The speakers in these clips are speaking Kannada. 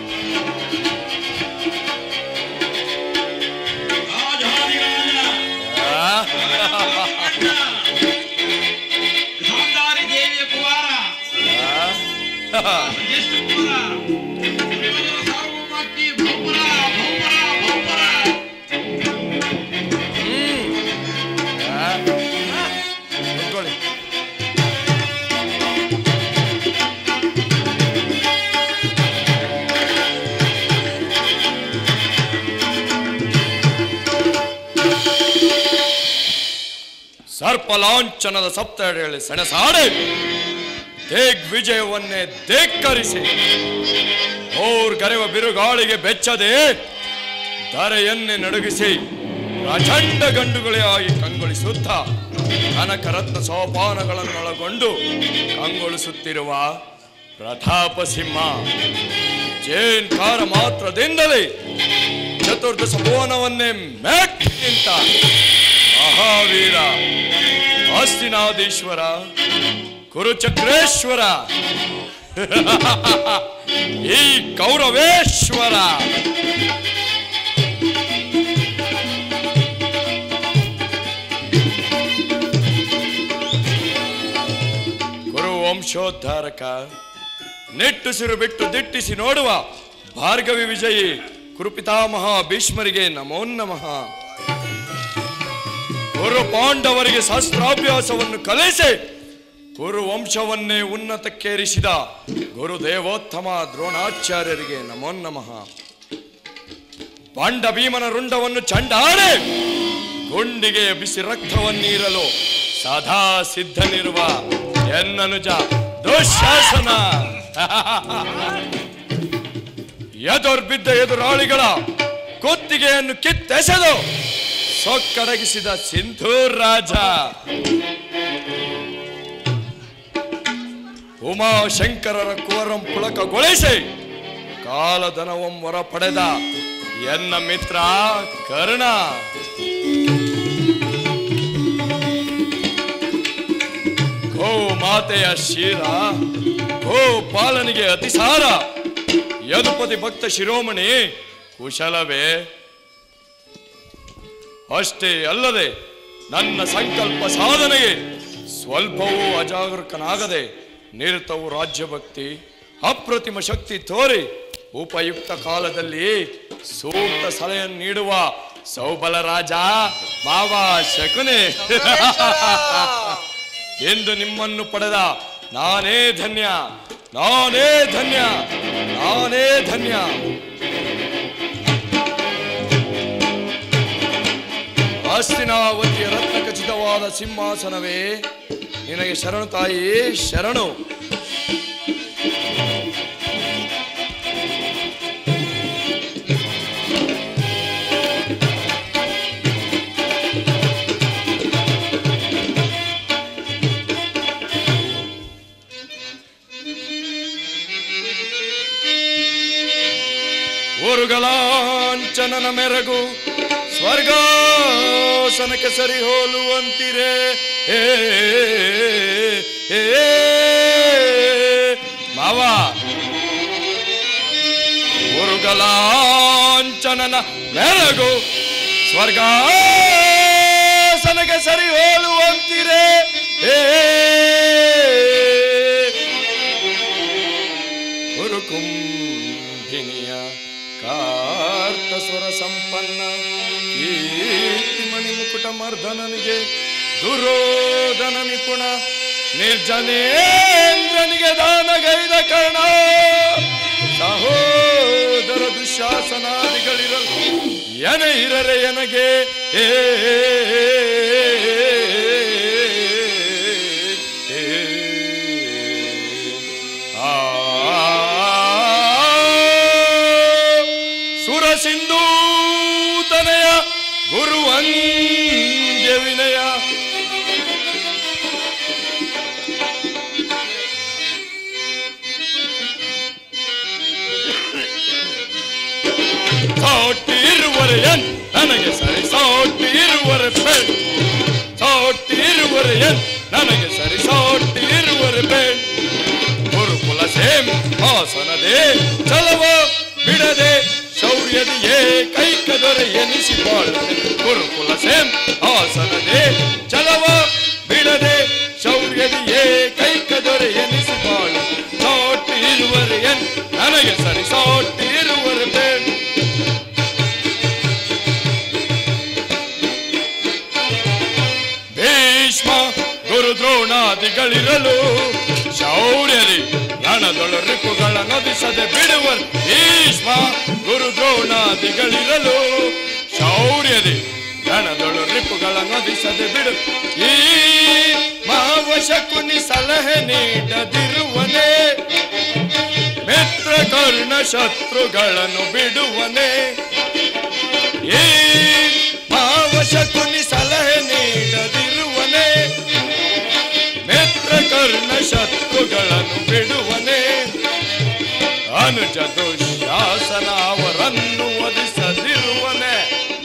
ರಾಜಾಧಿರಾಜ ಆ? ಗಾಂಧಾರಿ ದೇವಿಯ ಕುಮಾರ ಆ? ಜ್ಯೇಷ್ಠ ಕುಮಾರ ದುರ್ಯೋಧನ ಸಾರ್ವಭೌಮಕ್ಕೆ ಭೌಮರ ಭೌಮರ ಭೌಮರ ಆ? ಕೂತ್ಕೊಳ್ಳಿ ಸರ್ಪಲಾಂಛನದ ಸಪ್ತಡಿಯಲ್ಲಿ ಸೆಣಸಾಡಿ ದಿಗ್ವಿಜಯವನ್ನೇ ಧಿಕ್ಕರಿಸಿ ಓರ್ ಗರೆವ ಬಿರುಗಾಳಿಗೆ ಬೆಚ್ಚದೆ ಧರೆಯನ್ನೇ ನಡುಗಿಸಿ ಪ್ರಚಂಡ ಗಂಡುಗಳೇ ಆಗಿ ಕಂಗೊಳಿಸುತ್ತ ಕನಕರತ್ನ ಸೋಪಾನಗಳನ್ನೊಳಗೊಂಡು ಕಂಗೊಳಿಸುತ್ತಿರುವ ಪ್ರತಾಪ ಸಿಂಹ ಜೇನ್ಕಾರ ಮಾತ್ರದಿಂದಲೇ ಚತುರ್ದಶ ಭುವನವನ್ನೇ ಮೆಟ್ಟಿ ನಿಂತ ಮಹಾವೀರ ಹಸ್ತಿನಾದೀಶ್ವರ ಕುರುಚಕ್ರೇಶ್ವರ ಈ ಕೌರವೇಶ್ವರ ಕುರು ವಂಶೋದ್ಧಾರಕ ನೆಟ್ಟುಸಿರು ಬಿಟ್ಟು ದಿಟ್ಟಿಸಿ ನೋಡುವ ಭಾರ್ಗವಿ ವಿಜಯಿ ಕುರುಪಿತಾಮಹ ಭೀಷ್ಮರಿಗೆ ನಮೋ ನಮಃ ಕುರು ಪಾಂಡವರಿಗೆ ಶಸ್ತ್ರಾಭ್ಯಾಸವನ್ನು ಕಲಿಸಿ ಕುರು ವಂಶವನ್ನೇ ಉನ್ನತಕ್ಕೇರಿಸಿದ ಗುರುದೇವೋತ್ತಮ ದ್ರೋಣಾಚಾರ್ಯರಿಗೆ ನಮೋ ನಮಃ ಪಾಂಡ ಭೀಮನ ರುಂಡವನ್ನು ಚಂಡಾಡೆ ಗುಂಡಿಗೆ ಬಿಸಿ ರಕ್ತವನ್ನೀರಲು ಸದಾ ಸಿದ್ಧನಿರುವ ಎನ್ನನುಜ ದುಶಾಸನ ಎದುರ್ಬಿದ್ದ ಎದುರಾಳಿಗಳ ಕುತ್ತಿಗೆಯನ್ನು ಕಿತ್ತೆಸೆದು ಸೊಕ್ಕಡಗಿಸಿದ ಸಿಂಧೂರ್ ರಾಜ ಉಮಾಶಂಕರರ ಕುವರಂ ಪುಳಕಗೊಳಿಸಿ ಕಾಲಧನವಂ ಹೊರ ಪಡೆದ ಎನ್ನ ಮಿತ್ರ ಕರ್ಣ ಗೋ ಮಾತೆಯ ಶೀರ ಗೋ ಪಾಲನಿಗೆ ಅತಿಸಾರ ಯದುಪತಿ ಭಕ್ತ ಶಿರೋಮಣಿ ಕುಶಲವೇ ಅಷ್ಟೇ ಅಲ್ಲದೆ ನನ್ನ ಸಂಕಲ್ಪ ಸಾಧನೆಗೆ ಸ್ವಲ್ಪವೂ ಅಜಾಗರೂಕನಾಗದೆ ನಿರತವು ರಾಜ್ಯಭಕ್ತಿ ಅಪ್ರತಿಮ ಶಕ್ತಿ ತೋರಿ ಉಪಯುಕ್ತ ಕಾಲದಲ್ಲಿ ಸೂಕ್ತ ಸಲಹೆಯನ್ನು ನೀಡುವ ಸೌಬಲ ರಾಜ ಮಾವ ಶಕುನೆ ಎಂದು ನಿಮ್ಮನ್ನು ಪಡೆದ ನಾನೇ ಧನ್ಯ ನಾನೇ ಧನ್ಯ ನಾನೇ ಧನ್ಯ ಹಸ್ತಿನಾವತಿಯ ರತ್ನ ಖಚಿತವಾದ ಸಿಂಹಾಸನವೇ ನಿನಗೆ ಶರಣು ತಾಯಿ ಶರಣು ಊರುಗಳಾಂಚನನ ಮೆರಗು ಸ್ವರ್ಗಾಸನಕ್ಕೆ ಸರಿ ಹೋಲುವಂತಿರೆ ಏ, ಏ, ಮಾವ ಊರುಗಳಾಂಚನನ ಮೆರಗು ಸ್ವರ್ಗಾಸನಕ್ಕೆ ಸರಿ ಹೋಲುವಂತಿರೆ ಏ ಕುರುಕುಂಭಿನಿಯ ಕಾರ್ತ ಸ್ವರ ಸಂಪನ್ನ ಕೀರ್ತಿಮಣಿ ಮುಕುಟ ಮರ್ದನನಿಗೆ ದುರೋಧನ ನಿಪುಣ ನಿರ್ಜನೇಂದ್ರನಿಗೆ ದಾನಗೈದ ಕರ್ಣ ಸಹೋದರ ದುಶಾಸನಾದಿಗಳಿರಲು ಎನ ಇರರೆ ಎನಗೆ ಏ ಆ ಸುರ ಸಿಂಧೂತನಯ ಗುರುವಂದ್ಯ ವಿನಯ ಸಾಟಿ ಇರುವರೆ ಎನ್ ನನಗೆ ಸರಿ ಸಾಟಿ ಇರುವರೆ ಬೇಡ ಸಾಟಿ ಇರುವರೆ ಎನ್ ನನಗೆ ಸರಿ ಸಾಟಿ ಇರುವರೆ ಬೇಡ ಗುರುಕುಲ ಸೇಮ್ ಹಾಸನದೇ ಚಲವ ಬಿಡದೆ ಶೌರ್ಯದಿಯೇ ಕೈಕ ದೊರೆ ಎನಿಸಿ ಬಾಳುತ್ತೆ ಗುರುಕುಲ ಸೇಂ ಹಾಸನದೆ ಚಲವ ಬಿಡದೆ ಶೌರ್ಯದಿಯೇ ಕೈಕ ದೊರೆ ಎನಿಸಿ ಬಾಳು ಸಾಟಿ ಇರುವರೆ ಎನ್ ನನಗೆ ಸರಿ ಸಾಟಿ ಇರುವರೆ ಬೇಡ ಭೀಷ್ಮ ಗುರುದ್ರೋಣಾದಿಗಳಿರಲು ಶೌರ್ಯರಿ ರಣದೊಳ ರಿಪುಗಳ ನದಿಸದೆ ಬಿಡುವರು ಭೀಷ್ಮ ಗುರುದ್ರೋಣಾದಿಗಳಿರಲು ಶೌರ್ಯರಿ ರಣದೊಳು ರಿಪುಗಳ ನದಿಸದೆ ಬಿಡು ಈ ಮಾವಶಕುನಿ ಸಲಹೆ ನೀಡದಿರುವನೇ ಮಿತ್ರ ಕರ್ಣ ಶತ್ರುಗಳನ್ನು ಬಿಡುವನೇ ಈ ಮಾವಶಕುನಿ ಸಲಹೆ ನೀಡದಿರುವನೇ ಮಿತ್ರ ಕರ್ಣ ಶತ್ರುಗಳನ್ನು ಬಿಡುವನೇ ಅನುಜ ದುಶಾಸನ ಅವರನ್ನು ವಧಿಸದಿರುವನೇ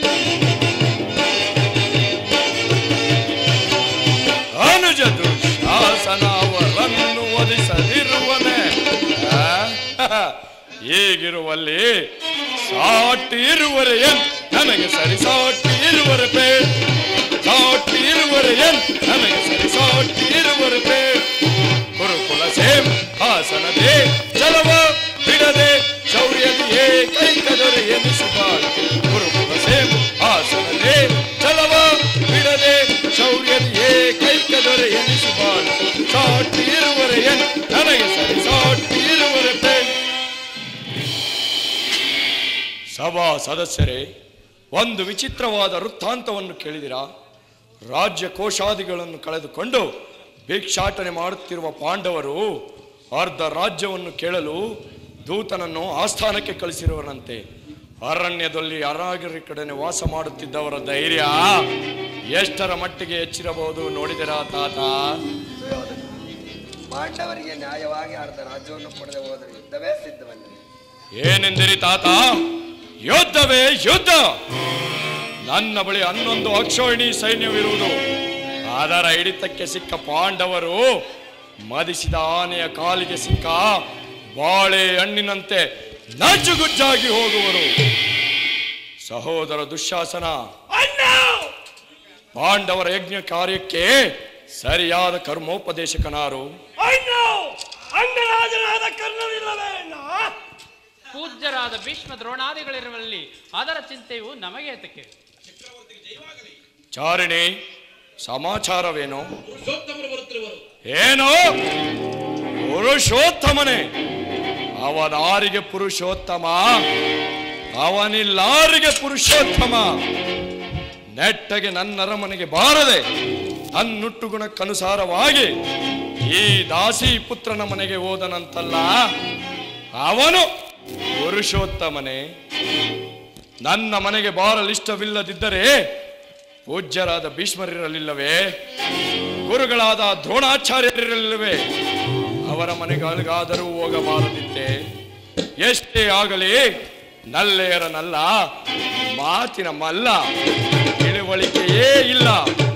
ಅನುಜ ದುಶಾಸನ ಅವರನ್ನು ವಧಿಸದಿರುವನೇ ಆ? ಹೀಗಿರುವಲ್ಲಿ ಸಾಟಿ ಇರುವರೆ ಎನ್ ನನಗೆ ಸರಿ ಸಾಟಿ ಇರುವರೆ ಪೇ ಸಾಟಿ ಇರುವರೆ ಎನ್ ನನಗೆ ಸರಿ ಸಾಟಿ ಇರುವರೆ ಪೇ ಗುರುಕುಲ ಸೇಮ್ ಹಾಸನದೇ ಚಲವ ಬಿಡದೆ ಶೌರ್ಯದಿಯೇ ಕೈಕದೊರೆ ಎನಿಸಿಬಾಳ ಗುರುಕುಲ ಸೇಮ್ ಹಾಸನದೇ ಚಲವ ಬಿಡದೆ ಶೌರ್ಯದಿಯೇ ಕೈಕದೊರೆ ಎನಿಸಿಬಾಳ ಸಾಟಿ ಇರುವರೆ ಎನ್ ನನಗೆ ಸರಿ ಸಾಟಿ ಇರುವರೆ ಪೇ ಸಭಾ ಸದಸ್ಯರೇ ಒಂದು ವಿಚಿತ್ರವಾದ ವೃತ್ತಾಂತವನ್ನು ಕೇಳಿದಿರಾ ರಾಜ್ಯ ಕೋಶಾದಿಗಳನ್ನು ಕಳೆದುಕೊಂಡು ಭಿಕ್ಷಾಟನೆ ಮಾಡುತ್ತಿರುವ ಪಾಂಡವರು ಅರ್ಧ ರಾಜ್ಯವನ್ನು ಕೇಳಲು ದೂತನನ್ನು ಆಸ್ಥಾನಕ್ಕೆ ಕಳಿಸಿರುವರಂತೆ ಅರಣ್ಯದಲ್ಲಿ ಅರಾಗಿರಿ ಕಡೆನೆ ವಾಸ ಮಾಡುತ್ತಿದ್ದವರ ಧೈರ್ಯ ಎಷ್ಟರ ಮಟ್ಟಿಗೆ ಹೆಚ್ಚಿರಬಹುದು ನೋಡಿದಿರಾ ತಾತ ಪಾಂಡವರಿಗೆ ನ್ಯಾಯವಾಗಿ ಅರ್ಧ ರಾಜ್ಯವನ್ನು ಕೊಡದೆ ಹೋದರೆ ಯುದ್ಧವೇ ಸಿದ್ಧವಲ್ಲ ಏನೆಂದಿರಿ ತಾತ ಯುದ್ಧವೇ ಯುದ್ಧ ನನ್ನ ಬಳಿ ಹನ್ನೊಂದು ಅಕ್ಷೋಹಿಣಿ ಸೈನ್ಯವಿರುವುದು ಅದರ ಹಿಡಿತಕ್ಕೆ ಸಿಕ್ಕ ಪಾಂಡವರು ಮದಿಸಿದ ಆನೆಯ ಕಾಲಿಗೆ ಸಿಕ್ಕ ಬಾಳೆ ಹಣ್ಣಿನಂತೆ ನಜ್ಜುಗುಜ್ಜಾಗಿ ಹೋಗುವರು ಸಹೋದರ ದುಶ್ಯಾಸನ ಪಾಂಡವರ ಯಜ್ಞ ಕಾರ್ಯಕ್ಕೆ ಸರಿಯಾದ ಕರ್ಮೋಪದೇಶಕನಾರು ಅಂಗರಾಜನಾದ ಕರ್ಣವಿಲ್ಲವೇ ಅಣ್ಣ ಪೂಜ್ಯರಾದ ಭೀಷ್ಮ ದ್ರೋಣಾದಿಗಳಿರುವಲ್ಲಿ ಅದರ ಚಿಂತೆಯು ನಮಗೆ ಏತಕ್ಕೆ ಚಾರಿಣಿ ಸಮಾಚಾರವೇನು ಪುರುಷೋತ್ತಮರು ಬರುತ್ತಿರುವರು ಏನು ಪುರುಷೋತ್ತಮನೇ ಅವನಾರಿಗೆ ಪುರುಷೋತ್ತಮ ಅವನಿಲ್ಲಾರಿಗೆ ಪುರುಷೋತ್ತಮ ನೆಟ್ಟಗೆ ನನ್ನ ಅರಮನೆಗೆ ಬಾರದೆ ತನ್ನುಟ್ಟು ಗುಣಕ್ಕನುಸಾರವಾಗಿ ಈ ದಾಸಿ ಪುತ್ರನ ಮನೆಗೆ ಹೋದನಂತಲ್ಲ ಅವನು ಪುರುಷೋತ್ತಮನೇ ನನ್ನ ಮನೆಗೆ ಬಾರಲಿಷ್ಟವಿಲ್ಲದಿದ್ದರೆ ಪೂಜ್ಯರಾದ ಭೀಷ್ಮರಿರಲಿಲ್ಲವೇ ಗುರುಗಳಾದ ದ್ರೋಣಾಚಾರ್ಯರಿರಲಿಲ್ಲವೇ ಅವರ ಮನೆಗಳಿಗಾದರೂ ಹೋಗಬಾರದಿತ್ತೆ ಎಷ್ಟೇ ಆಗಲಿ ನಲ್ಲೆಯರನಲ್ಲ ಮಾತಿನ ಮಲ್ಲ ತಿಳುವಳಿಕೆಯೇ ಇಲ್ಲ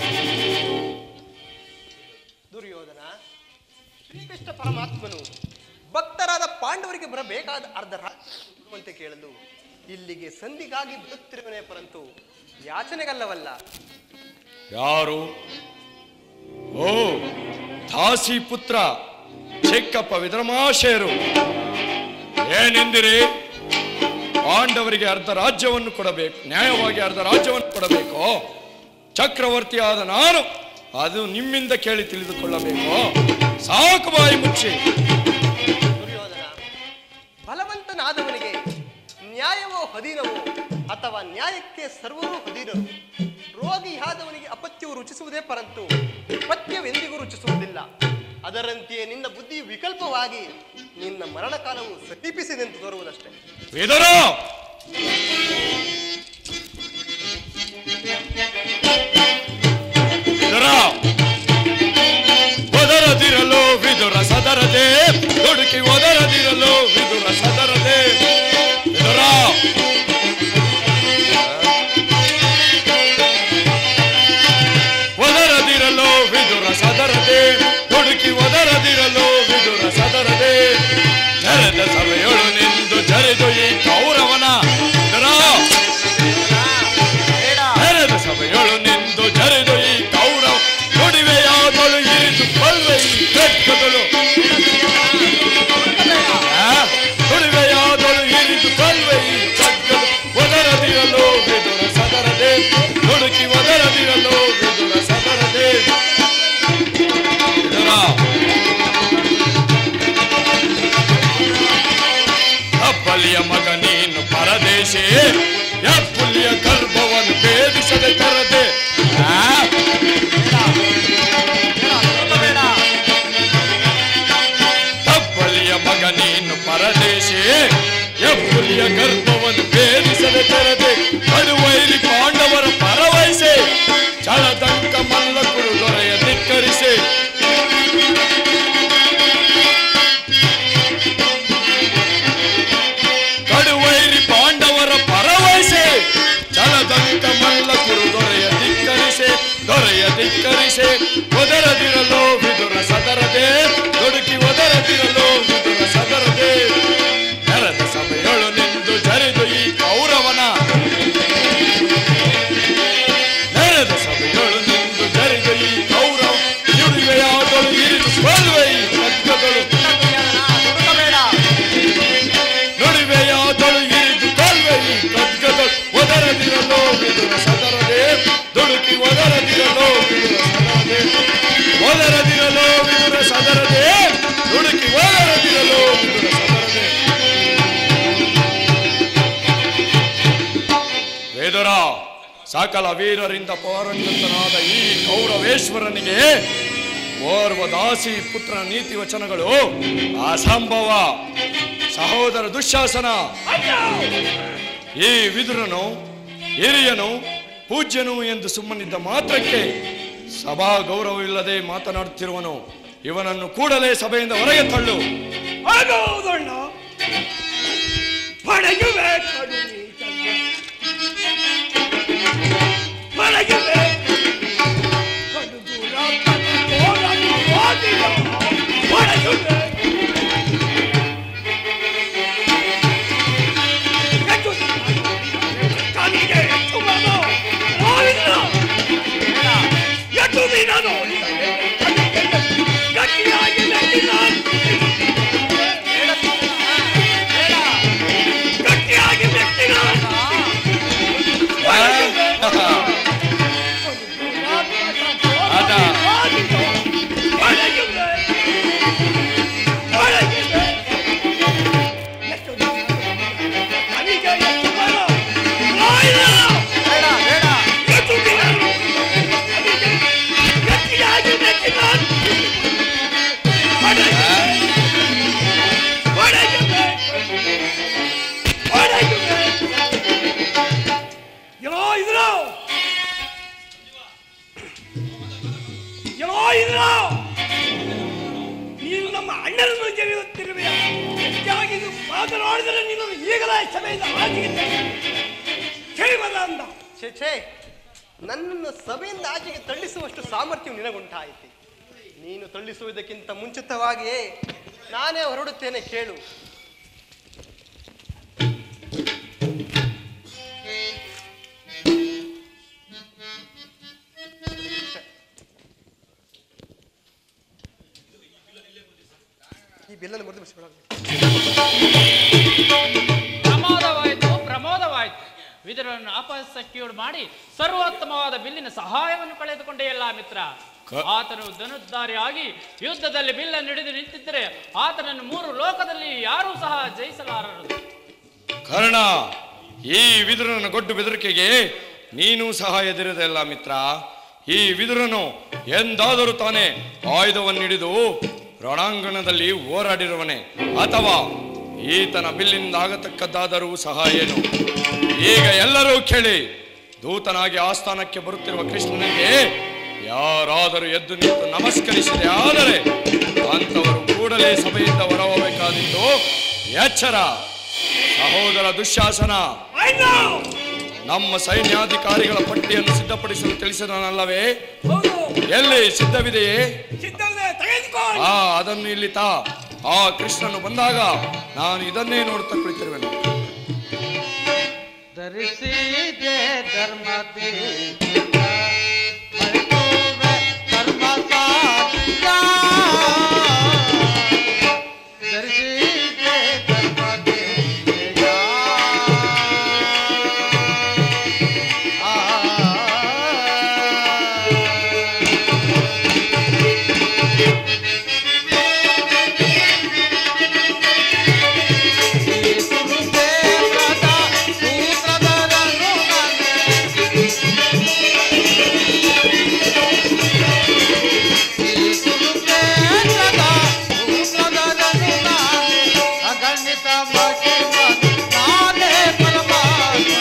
ದುರ್ಯೋಧನ ಶ್ರೀಕೃಷ್ಣ ಪರಮಾತ್ಮನು ಭಕ್ತರಾದ ಪಾಂಡವರಿಗೆ ಬರಬೇಕಾದ ಅರ್ಧ ರಾಜ್ಯ ಕೊಡುವಂತೆ ಕೇಳಲು ಇಲ್ಲಿಗೆ ಸಂಧಿಗಾಗಿ ಬರುತ್ತಿರುವನೇ ಪರಂತು ಯಾಚನೆಗಲ್ಲವಲ್ಲ ಯಾರು ಓ ದಾಸಿ ಪುತ್ರ ಚಿಕ್ಕಪ್ಪ ವಿದ್ರಮಾಶಯರು ಏನೆಂದಿರಿ ಪಾಂಡವರಿಗೆ ಅರ್ಧ ರಾಜ್ಯವನ್ನು ಕೊಡಬೇಕು ನ್ಯಾಯವಾಗಿ ಅರ್ಧ ರಾಜ್ಯವನ್ನು ಕೊಡಬೇಕು ಚಕ್ರವರ್ತಿಯಾದ ನಾನು ಅದು ನಿಮ್ಮಿಂದ ಕೇಳಿ ತಿಳಿದುಕೊಳ್ಳಬೇಕು ಸಾಕು ಬಾಯಿ ಮುಚ್ಚಿ ದುರ್ಯೋಧನ ಬಲವಂತನಾದವನಿಗೆ ನ್ಯಾಯವೋ ಅಧೀನವೋ ಅಥವಾ ನ್ಯಾಯಕ್ಕೆ ಸರ್ವರೂ ಅಧೀನರು ರೋಗಿಯಾದವನಿಗೆ ಅಪತ್ಯವು ರುಚಿಸುವುದೇ ಪರಂತು ಪಥ್ಯವೆಂದಿಗೂ ರುಚಿಸುವುದಿಲ್ಲ ಅದರಂತೆಯೇ ನಿನ್ನ ಬುದ್ಧಿಯು ವಿಕಲ್ಪವಾಗಿ ನಿನ್ನ ಮರಣಕಾಲವು ಸಮೀಪಿಸಿದೆಂದು ತೋರುವುದಷ್ಟೇ ವಿದುರ ವಿದುರ ಒದರದಿರಲು ವಿದುರ ಸದರದೆ ದುಡುಕಿ ಒದರದಿರಲು ವಿದುರ ಸದರದೆ ವಿದುರ ಒದರದಿರಲು ವಿದುರ ಸದರದೆ ಹುಡುಕಿ ಒದರದಿರಲು ವಿದುರ ಸದರದೆ ನೆರೆದ ಸಭೆಯೊಳು ನಿಂದು ಜರಿದು ಈ ಕೌರವನ ಇದರ ನೆರೆದ ಸಭೆಯೊಳು ನಿಂದು ಜರಿದು ಈ ಕೌರವ ನುಡಿವೆಯಾದಳು ಇರಿದು ಬಲ್ವೆ ಈ ಬೆಟ್ಟದಳು ನುಡಿವೆಯಾದಳು ಇರಿದು ಬಲ್ವೆ ಈ ಚಕ್ಕಲು ಒದರದಿರಲು ವಿದುರ ಸದರದೆ ನುಡುಕಿ ಒದರದಿರಲು ವಿದುರ ಸದರದೆ ಇದರ ಅಪ್ಪಲಿಯ ಮಗ ನೀನು ಪರದೇಶಿ ಯಪ್ಪುಲಿಯ ಗರ್ಭವನ್ನು ಭೇದಿಸದೆ ತರದೆ ಆ? ತಪ್ಪಲಿಯ ಮಗ ನೀನು ಪರದೇಶಿ ಯಪ್ಪುಲಿಯ ಗರ್ಭವನ್ನು ಭೇದಿಸದೆ ತರದೆ ಕಡುವೈರಿ ಪಾಂಡವರ ಪರವಹಿಸಿ ಚಳದಂಕ ಮಲ್ಲ ಕುರು ದೊರೆಯ ಧಿಕ್ಕರಿಸಿ ಕಡುವೈರಿ ಪಾಂಡವರ ಪರವಹಿಸಿ ಜಲದಂಕ ಮಲ್ಲ ಕುರು ದೊರೆಯ ಧಿಕ್ಕರಿಸಿ ದೊರೆಯ ಧಿಕ್ಕರಿಸಿ ಒದರದಿರಲು ವಿದುರ ಸದರದೆ ದುಡುಕಿ ಒದರದಿರಲು ವಿದುರ ಸದರದೆ ನೆರೆದ ಸಭೆಯೊಳು ನಿಂದು ಜರಿದು ಈ ಕೌರವನ ನೆರೆದ ಸಭೆಯೊಳು ನಿಂದು ಜರಿದು ಈ ಕೌರವ ಇರುವೆಯಾದಳು ಇರಿದು ಬಲ್ವೆ ಈ ಖಡ್ಗದಳು ನುಡಿವೆಯಾದಳು ಇರಿದು ಕಲ್ವೆ ಈ ಖಡ್ಗದಳು ಒದರದಿರಲು ವಿದುರ ಸದರದೆ ದುಡುಕಿ ಒದರದಿರಲು ವಿದುರ ಸದರದೆ ಒದರದಿರಲು ವಿದುರ ಸದರದೆ ದುಡುಕಿ ಒದರದಿರಲು ವಿದುರ ಸದರದೆ ವೇದರ ಸಕಲ ವೀರರಿಂದ ಪೌರಂಗತನಾದ ಈ ಕೌರವೇಶ್ವರನಿಗೆ ಓರ್ವ ದಾಸಿ ಪುತ್ರ ನೀತಿ ವಚನಗಳು ಅಸಂಭವ ಸಹೋದರ ದುಶ್ಯಾಸನ ಈ ವಿದುರನು ಹಿರಿಯನು ಪೂಜ್ಯನು ಎಂದು ಸುಮ್ಮನಿದ್ದ ಮಾತ್ರಕ್ಕೆ ಸಭಾ ಗೌರವವಿಲ್ಲದೆ ಮಾತನಾಡುತ್ತಿರುವನು ಇವನನ್ನು ಕೂಡಲೇ ಸಭೆಯಿಂದ ಹೊರಗೆ ತಳ್ಳು ಆಗುವುದಣ್ಣ ಪಡೆಯುವೆ ಕಡು ಪಡೆಯುವೆ ಕಡು ದೂರ ಹೋಗಲು ಹೋಗಿಲ್ಲ ಪಡೆಯುವೆ ಹೆಚ್ಚು ಕನಿಗೆ ಹೆಚ್ಚು ಮಗ ನೋಡಿಲ್ಲ ಎಷ್ಟು ದಿನ ನೋಡಿದರೆ ಗಟ್ಟಿಯಾಗಿ ನೆಟ್ಟಿಲ್ಲ ಗಟ್ಟಿಯಾಗಿ ನೆಟ್ಟಿಲ್ಲ ಅದ. ಎಲ್ಲೋ ಇದ್ರು ಎಲ್ಲೋ ಇದ್ರು ನೀನು ನಮ್ಮ ಅಣ್ಣನನ್ನು ಜರಿಯುತ್ತಿರುವೆ ಹೆಚ್ಚಾಗಿ ಇದು ಮಾತನಾಡಿದರೆ ನೀನು ಈಗಲೇ ಸಭೆಯಿಂದ ಆಚೆಗೆ ಕೇಳಿಬಲ್ಲ ಅಂದ ಛೇ ಛೇ ನನ್ನನ್ನು ಸಭೆಯಿಂದ ಆಚೆಗೆ ತಳ್ಳಿಸುವಷ್ಟು ಸಾಮರ್ಥ್ಯ ನಿನಗುಂಟಾಯಿತು ನೀನು ತಳ್ಳಿಸುವುದಕ್ಕಿಂತ ಮುಂಚಿತವಾಗಿಯೇ ನಾನೇ ಹೊರಡುತ್ತೇನೆ ಕೇಳು ಈ ಬಿಲ್ಲನ್ನು ಮುರಿದು ಬಿಡಿಸಿಕೊಳ್ಳ ಪ್ರಮೋದವಾಯಿತು ಪ್ರಮೋದವಾಯಿತು ವಿದುರನ್ನು ಅಪಸಕ್ಯೂಡ್ ಮಾಡಿ ಸರ್ವೋತ್ತಮವಾದ ಬಿಲ್ಲಿನ ಸಹಾಯವನ್ನು ಕಳೆದುಕೊಂಡೆಯಲ್ಲ ಮಿತ್ರ ಕ- ಆತನು ಧನುರ್ಧಾರಿಯಾಗಿ ಯುದ್ಧದಲ್ಲಿ ಬಿಲ್ಲನ್ನು ಹಿಡಿದು ನಿಂತಿದ್ದರೆ ಆತನನ್ನು ಮೂರು ಲೋಕದಲ್ಲಿ ಯಾರೂ ಸಹ ಜಯಿಸಲಾರರು ಕರ್ಣ ಈ ವಿದುರನ ಗೊಡ್ಡು ಬೆದರಿಕೆಗೆ ನೀನು ಸಹ ಎದುರಿದಲ್ಲ ಮಿತ್ರ ಈ ವಿದುರನು ಎಂದಾದರೂ ತಾನೇ ಆಯುಧವನ್ನು ಹಿಡಿದು ರಣಾಂಗಣದಲ್ಲಿ ಹೋರಾಡಿರುವನೆ ಅಥವಾ ಈತನ ಬಿಲ್ಲಿನಿಂದ ಆಗತಕ್ಕದ್ದಾದರೂ ಸಹ ಏನು ಈಗ ಎಲ್ಲರೂ ಕೇಳಿ ದೂತನಾಗಿ ಆಸ್ಥಾನಕ್ಕೆ ಬರುತ್ತಿರುವ ಕೃಷ್ಣನಿಗೆ ಯಾರಾದರೂ ಎದ್ದು ನಿಂತು ನಮಸ್ಕರಿಸಿದೆ ಆದರೆ ಅಂತವರು ಕೂಡಲೇ ಸಭೆಯಿಂದ ಹೊರಹೋಗಬೇಕಾದಿತ್ತು ಎಚ್ಚರ ಸಹೋದರ ದುಶ್ಯಾಸನ ಆಯ್ತು ನಮ್ಮ ಸೈನ್ಯಾಧಿಕಾರಿಗಳ ಪಟ್ಟಿಯನ್ನು ಸಿದ್ಧಪಡಿಸಲು ತಿಳಿಸಿದನಲ್ಲವೇ ಹೌದು ಎಲ್ಲಿ ಸಿದ್ಧವಿದೆಯೇ ಸಿದ್ಧವಿದೆ ತೆಗೆದುಕೋ ಆ ಅದನ್ನು ಇಲ್ಲಿ ತಾ ಆ ಕೃಷ್ಣನು ಬಂದಾಗ ನಾನು ಇದನ್ನೇ ನೋಡುತ್ತಾ ಕುಳಿತಿರುವೆನು ಧರಿಸಿದೆ ಧರ್ಮ ಧರ್ಮ ಸಾಧ್ಯ ಧರಿಸಿದೆ ಧರ್ಮ ಅಗಣಿತ ಮಹಿಮ ನಾನೇ ಪರಮಾತ್ಮ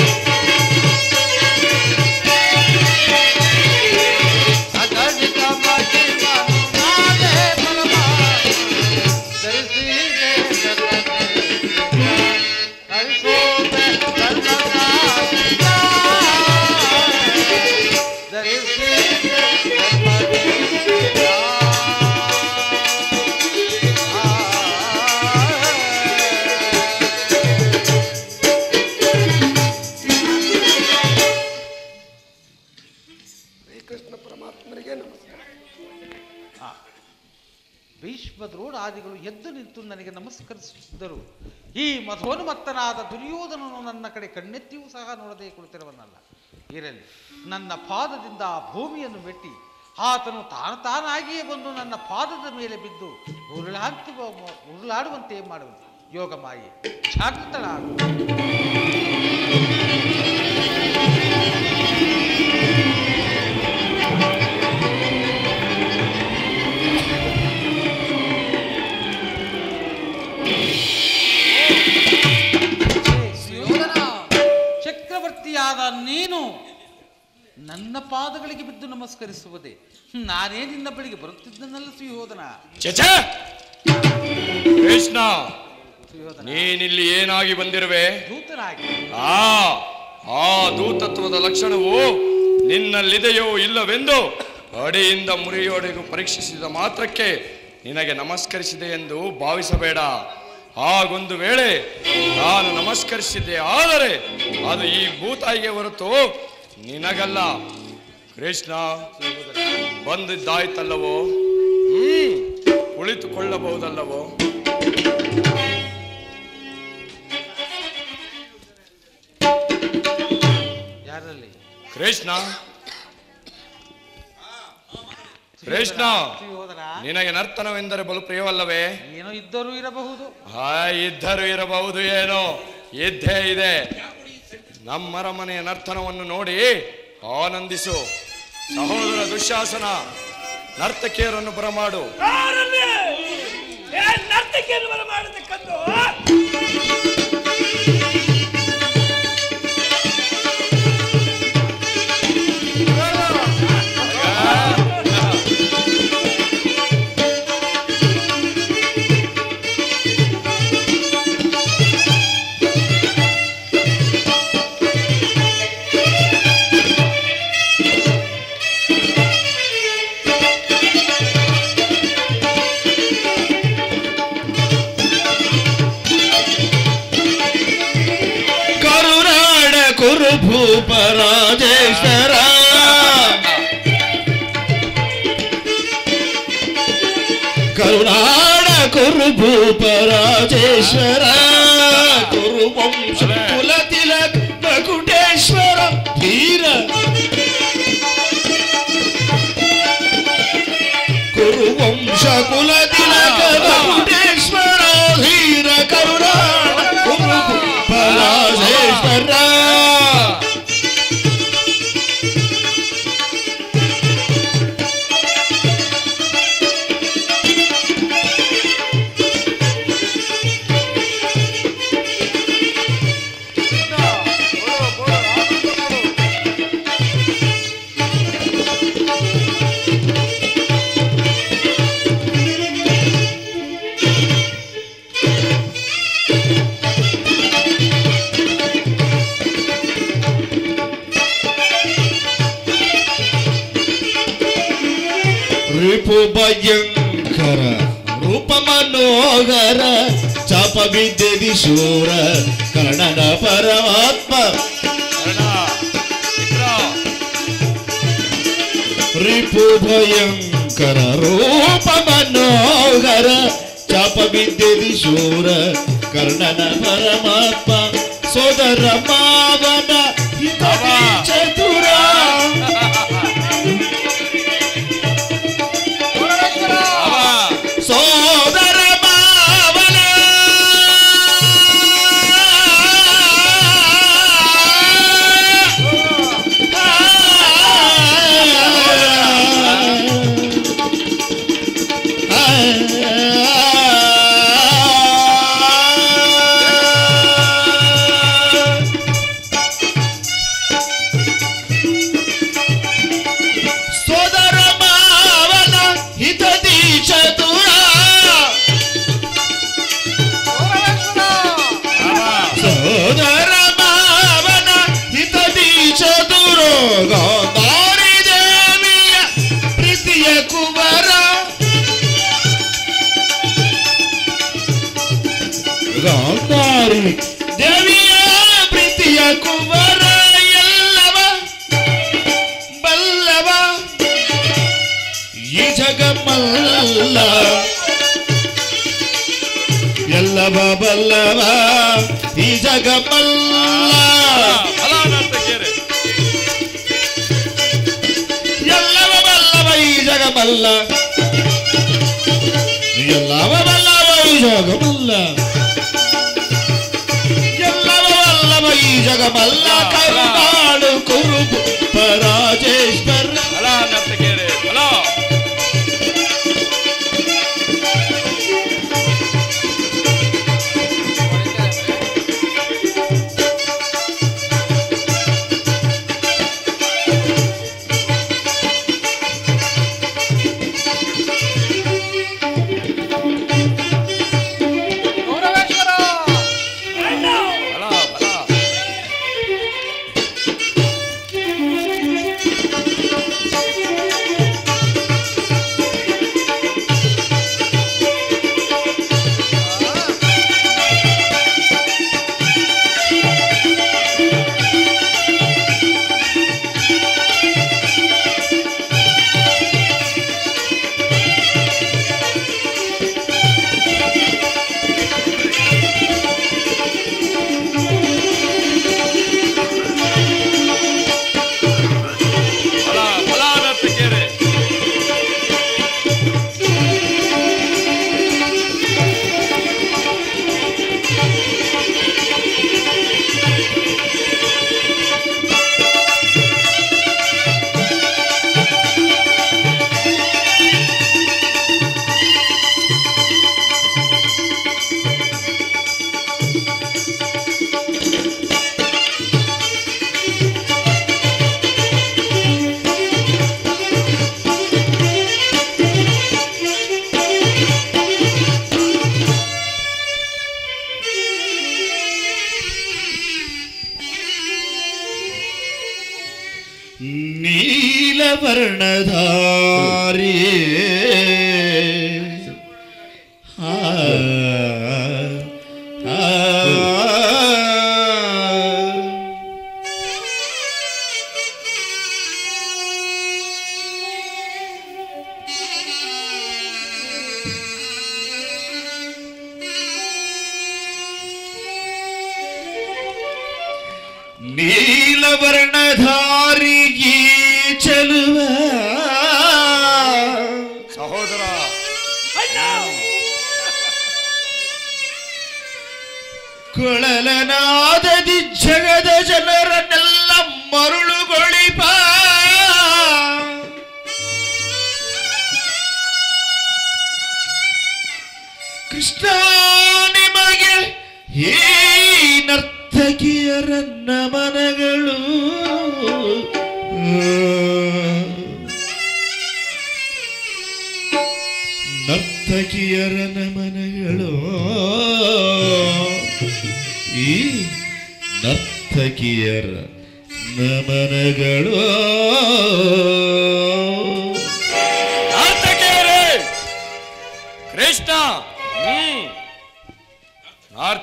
ಅಗಣಿತ ಮಹಿಮ ನಾನೇ ಪರಮಾತ್ಮ ಧರಿಸಿದೆ ಹರಿಸೋದೆ ಧರ್ಮರಾಜ ಧರಿಸಿದೆ ಶ್ರೀಕೃಷ್ಣ ಪರಮಾತ್ಮನಿಗೆ ನಮಸ್ಕಾರ ಭೀಷ್ಮದ್ರೋಡಾದಿಗಳು ಎದ್ದು ನಿಂತು ನನಗೆ ನಮಸ್ಕರಿಸುತ್ತಿದ್ದರು ಈ ಮಧೋನ್ಮತ್ತನಾದ ದುರ್ಯೋಧನನು ನನ್ನ ಕಡೆ ಕಣ್ಣೆತ್ತಿಯೂ ಸಹ ನೋಡದೆ ಕುಳಿತಿರುವನಲ್ಲ ಇರಲಿ ನನ್ನ ಪಾದದಿಂದ ಆ ಭೂಮಿಯನ್ನು ಮೆಟ್ಟಿ ಆತನು ತಾನು ತಾನಾಗಿಯೇ ಬಂದು ನನ್ನ ಪಾದದ ಮೇಲೆ ಬಿದ್ದು ಉರುಳಾಡ್ತು ಉರುಳಾಡುವಂತೆ ಮಾಡುವನು ಯೋಗಮಾಯಿ ಜಾಗೃತಳಾಗು ಚಕ್ರವರ್ತಿಯಾದ ನೀನು ನನ್ನ ಪಾದಗಳಿಗೆ ಬಿದ್ದು ನಮಸ್ಕರಿಸುವುದೇ ನಾನೇ ನಿನ್ನ ಬಳಿಗೆ ಬರುತ್ತಿದ್ದನಲ್ಲ ಸುಯೋಧನ ಚಚ ಕೃಷ್ಣ ಸುಯೋಧನ ನೀನಿಲ್ಲಿ ಏನಾಗಿ ಬಂದಿರುವೆ ದೂತನಾಗಿ ಆ ಆ ದೂತತ್ವದ ಲಕ್ಷಣವು ನಿನ್ನಲ್ಲಿದೆಯೋ ಇಲ್ಲವೆಂದು ಅಡಿಯಿಂದ ಮುರಿಯೋಡೆಗೂ ಪರೀಕ್ಷಿಸಿದ ಮಾತ್ರಕ್ಕೆ ನಿನಗೆ ನಮಸ್ಕರಿಸಿದೆ ಎಂದು ಭಾವಿಸಬೇಡ ಹಾಗೊಂದು ವೇಳೆ ನಾನು ನಮಸ್ಕರಿಸಿದ್ದೆ ಆದರೆ ಅದು ಈ ಭೂತಾಯಿಗೆ ಹೊರತು ನಿನಗಲ್ಲ ಕೃಷ್ಣ ಬಂದಿದ್ದಾಯ್ತಲ್ಲವೋ ಹ್ಮ್ ಕುಳಿತುಕೊಳ್ಳಬಹುದಲ್ಲವೋ ಯಾರಲ್ಲಿ ಕೃಷ್ಣ ಕೃಷ್ಣ ಸುಯೋಧನ ನಿನಗೆ ನರ್ತನವೆಂದರೆ ಬಲು ಪ್ರಿಯವಲ್ಲವೇ ಏನೋ ಇದ್ದರೂ ಇರಬಹುದು ಆ ಇದ್ದರೂ ಇರಬಹುದು ಏನೋ ಇದ್ದೇ ಇದೆ ನಮ್ಮರಮನೆಯ ನರ್ತನವನ್ನು ನೋಡಿ ಆನಂದಿಸು ಸಹೋದರ ದುಶ್ಯಾಸನ ನರ್ತಕಿಯರನ್ನು ಬರಮಾಡು ಯಾರಲ್ಲಿ ಏ ನರ್ತಕಿಯನ್ನು ಬರ ಮಾಡತಕ್ಕದ್ದು ಕರುನಾಡ ಕುರುಭೂಪ ರಾಜೇಶ್ವರ ಕರುನಾಡ ಕುರುಭೂಪ ರಾಜೇಶ್ವರ ಕುರುವಂಶ ಕುಲ ತಿಲಕ್ ಮಕುಟೇಶ್ವರ ಧೀರ ಕುರುವಂಶ ಕುಲ ತಿಲಕ ಮಕುಟೇಶ್ವರ ಧೀರ ಕರುನಾಡ ಕುರುಭೂಪ ರಾಜೇಶ್ವರ ರಿಪು ಭಯಂಕರ ರೂಪ ಮನೋಹರ ಮನೋಹರ ಚಾಪ ಬಿದ್ದೆದಿ ಶೂರ ಕರ್ಣನ ಪರಮಾತ್ಮ ಕರ್ಣ ಮಿತ್ರ ರಿಪು ಭಯಂಕರ ರೂಪ ಮನೋಹರ ಚಾಪ ಬಿದ್ದೆದಿ ಶೂರ ಕರ್ಣನ ಪರಮಾತ್ಮ ಸೋದರ ಮಾವನ ಹಿತವಿ ಚತುರ ಅವ ಸೋದರ ಮಾವನ ಸೋದರ ಮಾವನ ಹಿತದಿ ಚತುರ ಸೋದರ ಮಾವನ ಹಿತದಿ ಚತುರ ಗಾಂಧಾರಿ ದೇವಿಯ ಪ್ರೀತಿಯ ಕುವರ ಗಾಂಧಾರಿ ದೇವಿಯ ಪ್ರೀತಿಯ ಕುವರ ಎಲ್ಲವ ಬಲ್ಲವ ಈ ಜಗಮಲ್ಲ ಎಲ್ಲವ ಬಲ್ಲವ ಈ ಜಗಮಲ್ಲ ಅಲ ನರ್ತಕಿಯರೇ ಎಲ್ಲವ ಬಲ್ಲವ ಈ ಜಗಮಲ್ಲ ಎಲ್ಲವ ಬಲ್ಲವ ಈ ಜಗಮಲ್ಲ ಎಲ್ಲವ ಬಲ್ಲವ ಈ ಜಗಮಲ್ಲ ಕರುನಾಡು ಕುರುಬು ಪರಾಜೇಶ್ವರ ಅಲ ನರ್ತಕಿಯರೇ ಅಲ ಅಲ ಅಲ ಅಲ ಅಲ ನರ್ತಕಿಯರೇ ನೀಲವರ್ಣಧಾರಿ ಆ, ಆ, ನೀಲವರ್ಣಧಾರಿ ಈ ಚೆಲುವ ಸಹೋದರ ಕೊಳಲನಾದದಿ ಜಗದ ಜನರನ್ನೆಲ್ಲ ಮರುಳುಗೊಳಿಪ ಕೃಷ್ಣ ನಿಮಗೆ ಈ ನರ್ತಕಿಯರ ನಮನಗಳು ನರ್ತಕಿಯರ ನಮನಗಳು ಈ ನರ್ತಕಿಯರ ನಮನಗಳು ನರ್ತಕಿಯರೇ ಕೃಷ್ಣ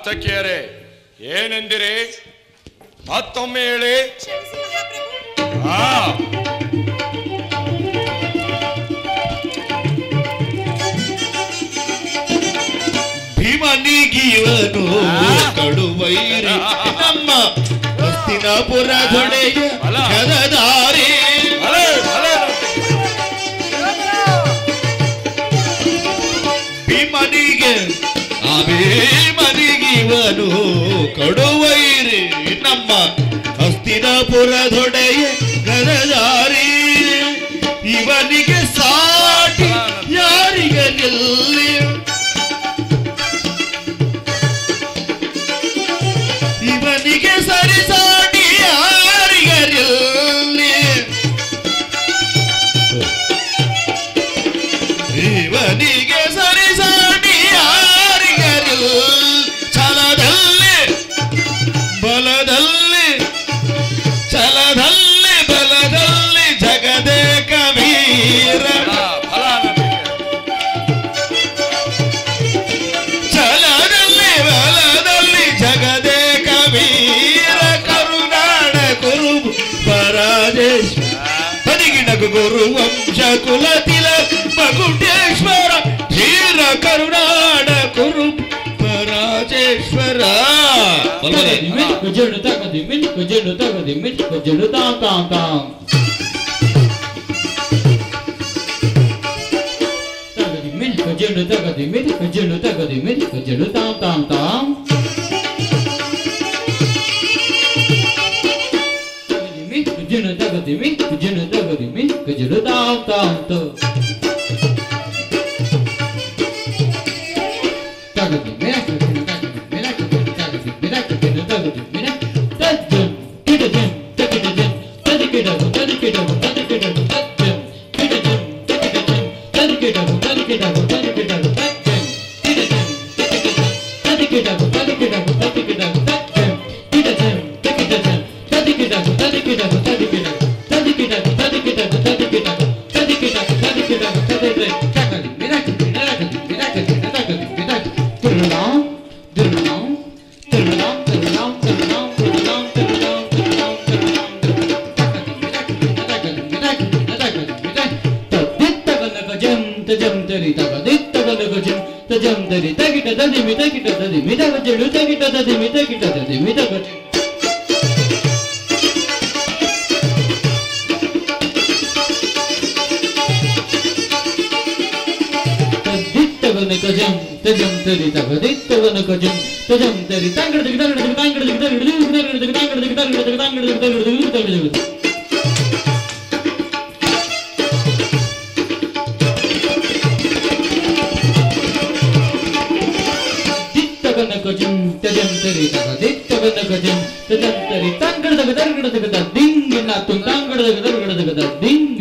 ನರ್ತಕಿಯರೇ ಏನೆಂದಿರಿ ಮತ್ತೊಮ್ಮೆ ಹೇಳಿ ಕ್ಷಮಿಸಿ ಮಹಾಪ್ರಭು ಆ ಭೀಮನಿಗಿವನು ಕಡುವೈರಿ ನಮ್ಮ ಹಸ್ತಿನಾಪುರ ದೊಡೆಯ ಅಲ. ಗದದಾರಿ ಭಲೆ, ಭಲೆ ನರ್ತಕಿಯರೇ. ಭೀಮನಿಗೆ ಆ ಭೀಮನಿಗಿವನು ಕಡುವೈರಿ ನಮ್ಮ ಹಸ್ತಿನಾಪುರ ದೊಡೆಯ ಗದದಾರಿ ಇವನಿಗೆ ಸಾಟಿ ಯಾರಿಗಲ್ಲಿ ಇವನಿಗೆ ಸರಿಸಾಟಿ ಯಾರಿಗರಿಲ್ಲಿ ಇವನಿಗೆ ಸರಿಸಾಟಿ ಯಾರಿಗರಿಲ್ ಛಲದಲ್ಲಿ ಬಲದಲ್ಲಿ ಛಲದಲ್ಲಿ ಬಲದಲ್ಲಿ ಜಗದೇ ಕವೀರ ಫಲ, ಫಲ ನರ್ತಕಿಯರೇ. ಛಲದಲ್ಲಿ ಬಲದಲ್ಲಿ ಜಗದೇ ಕವೀರ ಕರುನಾಡ ಕುರು ಪರಾಜೇಶ್ವರ ಹದಿಗಿಣಗು ಗುರು ವಂಶ ಕುಲ ತಿಲಕ್ ಮಗುಟೇಶ್ವರ ಧೀರ ಕರುನಾಡ ಕುರು ಪರಾಜೇಶ್ವರ ಬಲ್ವದೆ? ಮಿಲ್ಕು ಜಡು ತಗದಿ ಮಿಲ್ಕು ಜಡು ತಗದಿ ಮಿಲ್ಕು ಜಡು ತಾಂ ತಾಂ ತಾಂ ತಗದಿ ಮಿಲ್ಕು ಜಡು ತಗದಿ ಮಿಲ್ಕು ಜಡು ತಗದಿ ಮಿಲ್ಕು ಜಡು ತಾಂ ತಾಂ ತಾಂ ತಗದಿ ಮಿಲ್ಕು ಜಡು ತಗದಿ ಮಿಲ್ಕು ಜಡು ತಗದಿ ಮಿಲ್ಕು ಜಡು ತಾಂ ತಾಂ ತಾಂ ತಗದಿ ಮಿಲ್ಕು ಜಡು ತಗದಿ ಮಿಲ್ಕು ಜಡು ತಗದಿ ಮಿಲ್ಕು ಜಡು ತಗದಿ ಮಿಲ್ಕು ತಜ್ಜಂ ಕಿಡಜಂ ತಗಿಡಜಂ ತದಿಕಿಡಗು ತದಿಕಿಡಗು ತದಿಕಿಡಗು ತಜ್ಜಂ ಕಿಡಜಂ ತಗಿಡಜಂ ತದಿಕಿಡಗು ತದಿಕಿಡಗು ತದಿಕಿಡಗು ತಜ್ಜಂ ಕಿಡಜಂ ತದಿಕಿಡಜಂ ತದಿಕಿಡಗು ತದಿಕಿಡಗು ತದಿಕಿಡಗು ತಜ್ಜಂ ಕಿಡಜಂ ತಗಿಡಜಂ ತದಿಕಿಡಗು ತದಿಕಿಡಗು ತದಿಕಿಡಗು ತದಿಕಿಡಗು ತದಿಕಿಡಗು ತದಿಕಿಡಗು ತದಿಕಿಡಗು ತದಿಕಿಡಗು ತದಿಕಿಡಗು ತಗದಿ ಮಿರಾಕಿ ಮಿರಾಕಿ ಮಿರಾಕಿ ಮಿರಾಕಿ ಮಿರಾಕಿ ತಿರುಳಾಂ ತಿರುಳಾಂ ತಿರುಳಾಂ ತಿರುಳಾಂ ತಿರುಳಾಂ ತಿರುಳಾಂ ತಿರುಳಾಂ ತಿರುಳಾಂ ತಿರುಳಾಂ ತಗದಿ ಮಿರಾಕಿ ಮಿರಾಕಿ ಮಿರಾಕಿ ಮಿರಾಕಿ ಮಿರಾಕಿ ತದ್ದಿತ್ತಗನ ಗಜಂ ತಜಂ ತರಿ ತಗದಿತ್ತಗನ ಗಜಂ ತಜಂ ತರಿ ತಗಿಟ ತದಿ ಮಿ ತಗಿಟ ತದಿ ಮಿ ತಗ ಜಡು ತಗಿಟ ತದಿ ಮಿ ತಗಿಟ ತದಿ ಮಿ ತಗ ತದ್ದಿತ್ತಗನ ಗಜಂ ತಜಂ ತರಿ ತಗದಿತ್ತಗನ ಗಜಂ ತಜಂ ತರಿ ತಂಗಡದಿಗ ತಂಗಡದಿಗ ತಂಗಡದಿಗ ತಂಗಡದಿಗ ತಂಗಡದಿಗ ತಂಗಡದಿಗ ತಂಗಡದಿಗ ತಂಗಡದಿಗ ತಂಗಡದಿಗ ತಂಗಡದಿಗ ದಿತ್ತಗನ ಗಜಂ ತಜಂ ತರಿ ತಗ ದಿತ್ತಗನ ಗಜಂ ತಜಂ ತರಿ ತಂಗಡದಗ ದರ್ಗಡದಗ ದಿಂಗಿನ ತು ತಂಗಡದಗ ದರ್ಗಡದಗ ದಿಂಗ್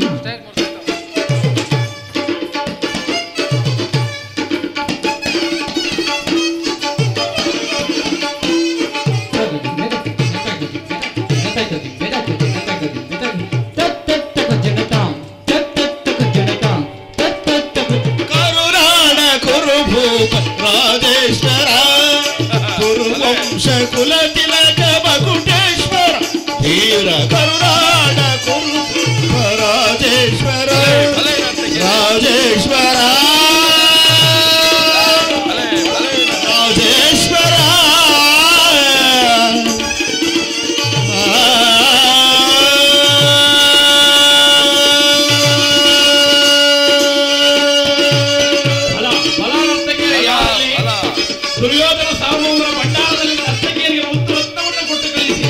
ಕರುನಾಡ ಕುರು ಭೂಪ ರಾಜೇಶ್ವರ ಕುರು ವಂಶ ಕುಲ ತಿಲಕ ಮಗುಟೇಶ್ವರ ಧೀರ ಕರುನಾಡ ಕುರು ಭೂಪ ರಾಜೇಶ್ವರ ಭಲೆ ನರ್ತಕಿಯರೇ. ರಾಜೇಶ್ವರ ಭಲೆ, ಭಲೆ ನರ್ತಕಿಯರೇ. ರಾಜೇಶ್ವರ ಫಲ ಫಲ ನರ್ತಕಿಯರೇ ಯಾರಲ್ಲಿ ಫಲ, ದುರ್ಯೋಧನ ಸಾರ್ವಭೌಮರ ಭಂಡಾರದಲ್ಲಿ ನರ್ತಕಿಯರಿಗೆ ಮುತ್ತು ರತ್ನವನ್ನು ಕೊಟ್ಟು ಕಳಿಸಿ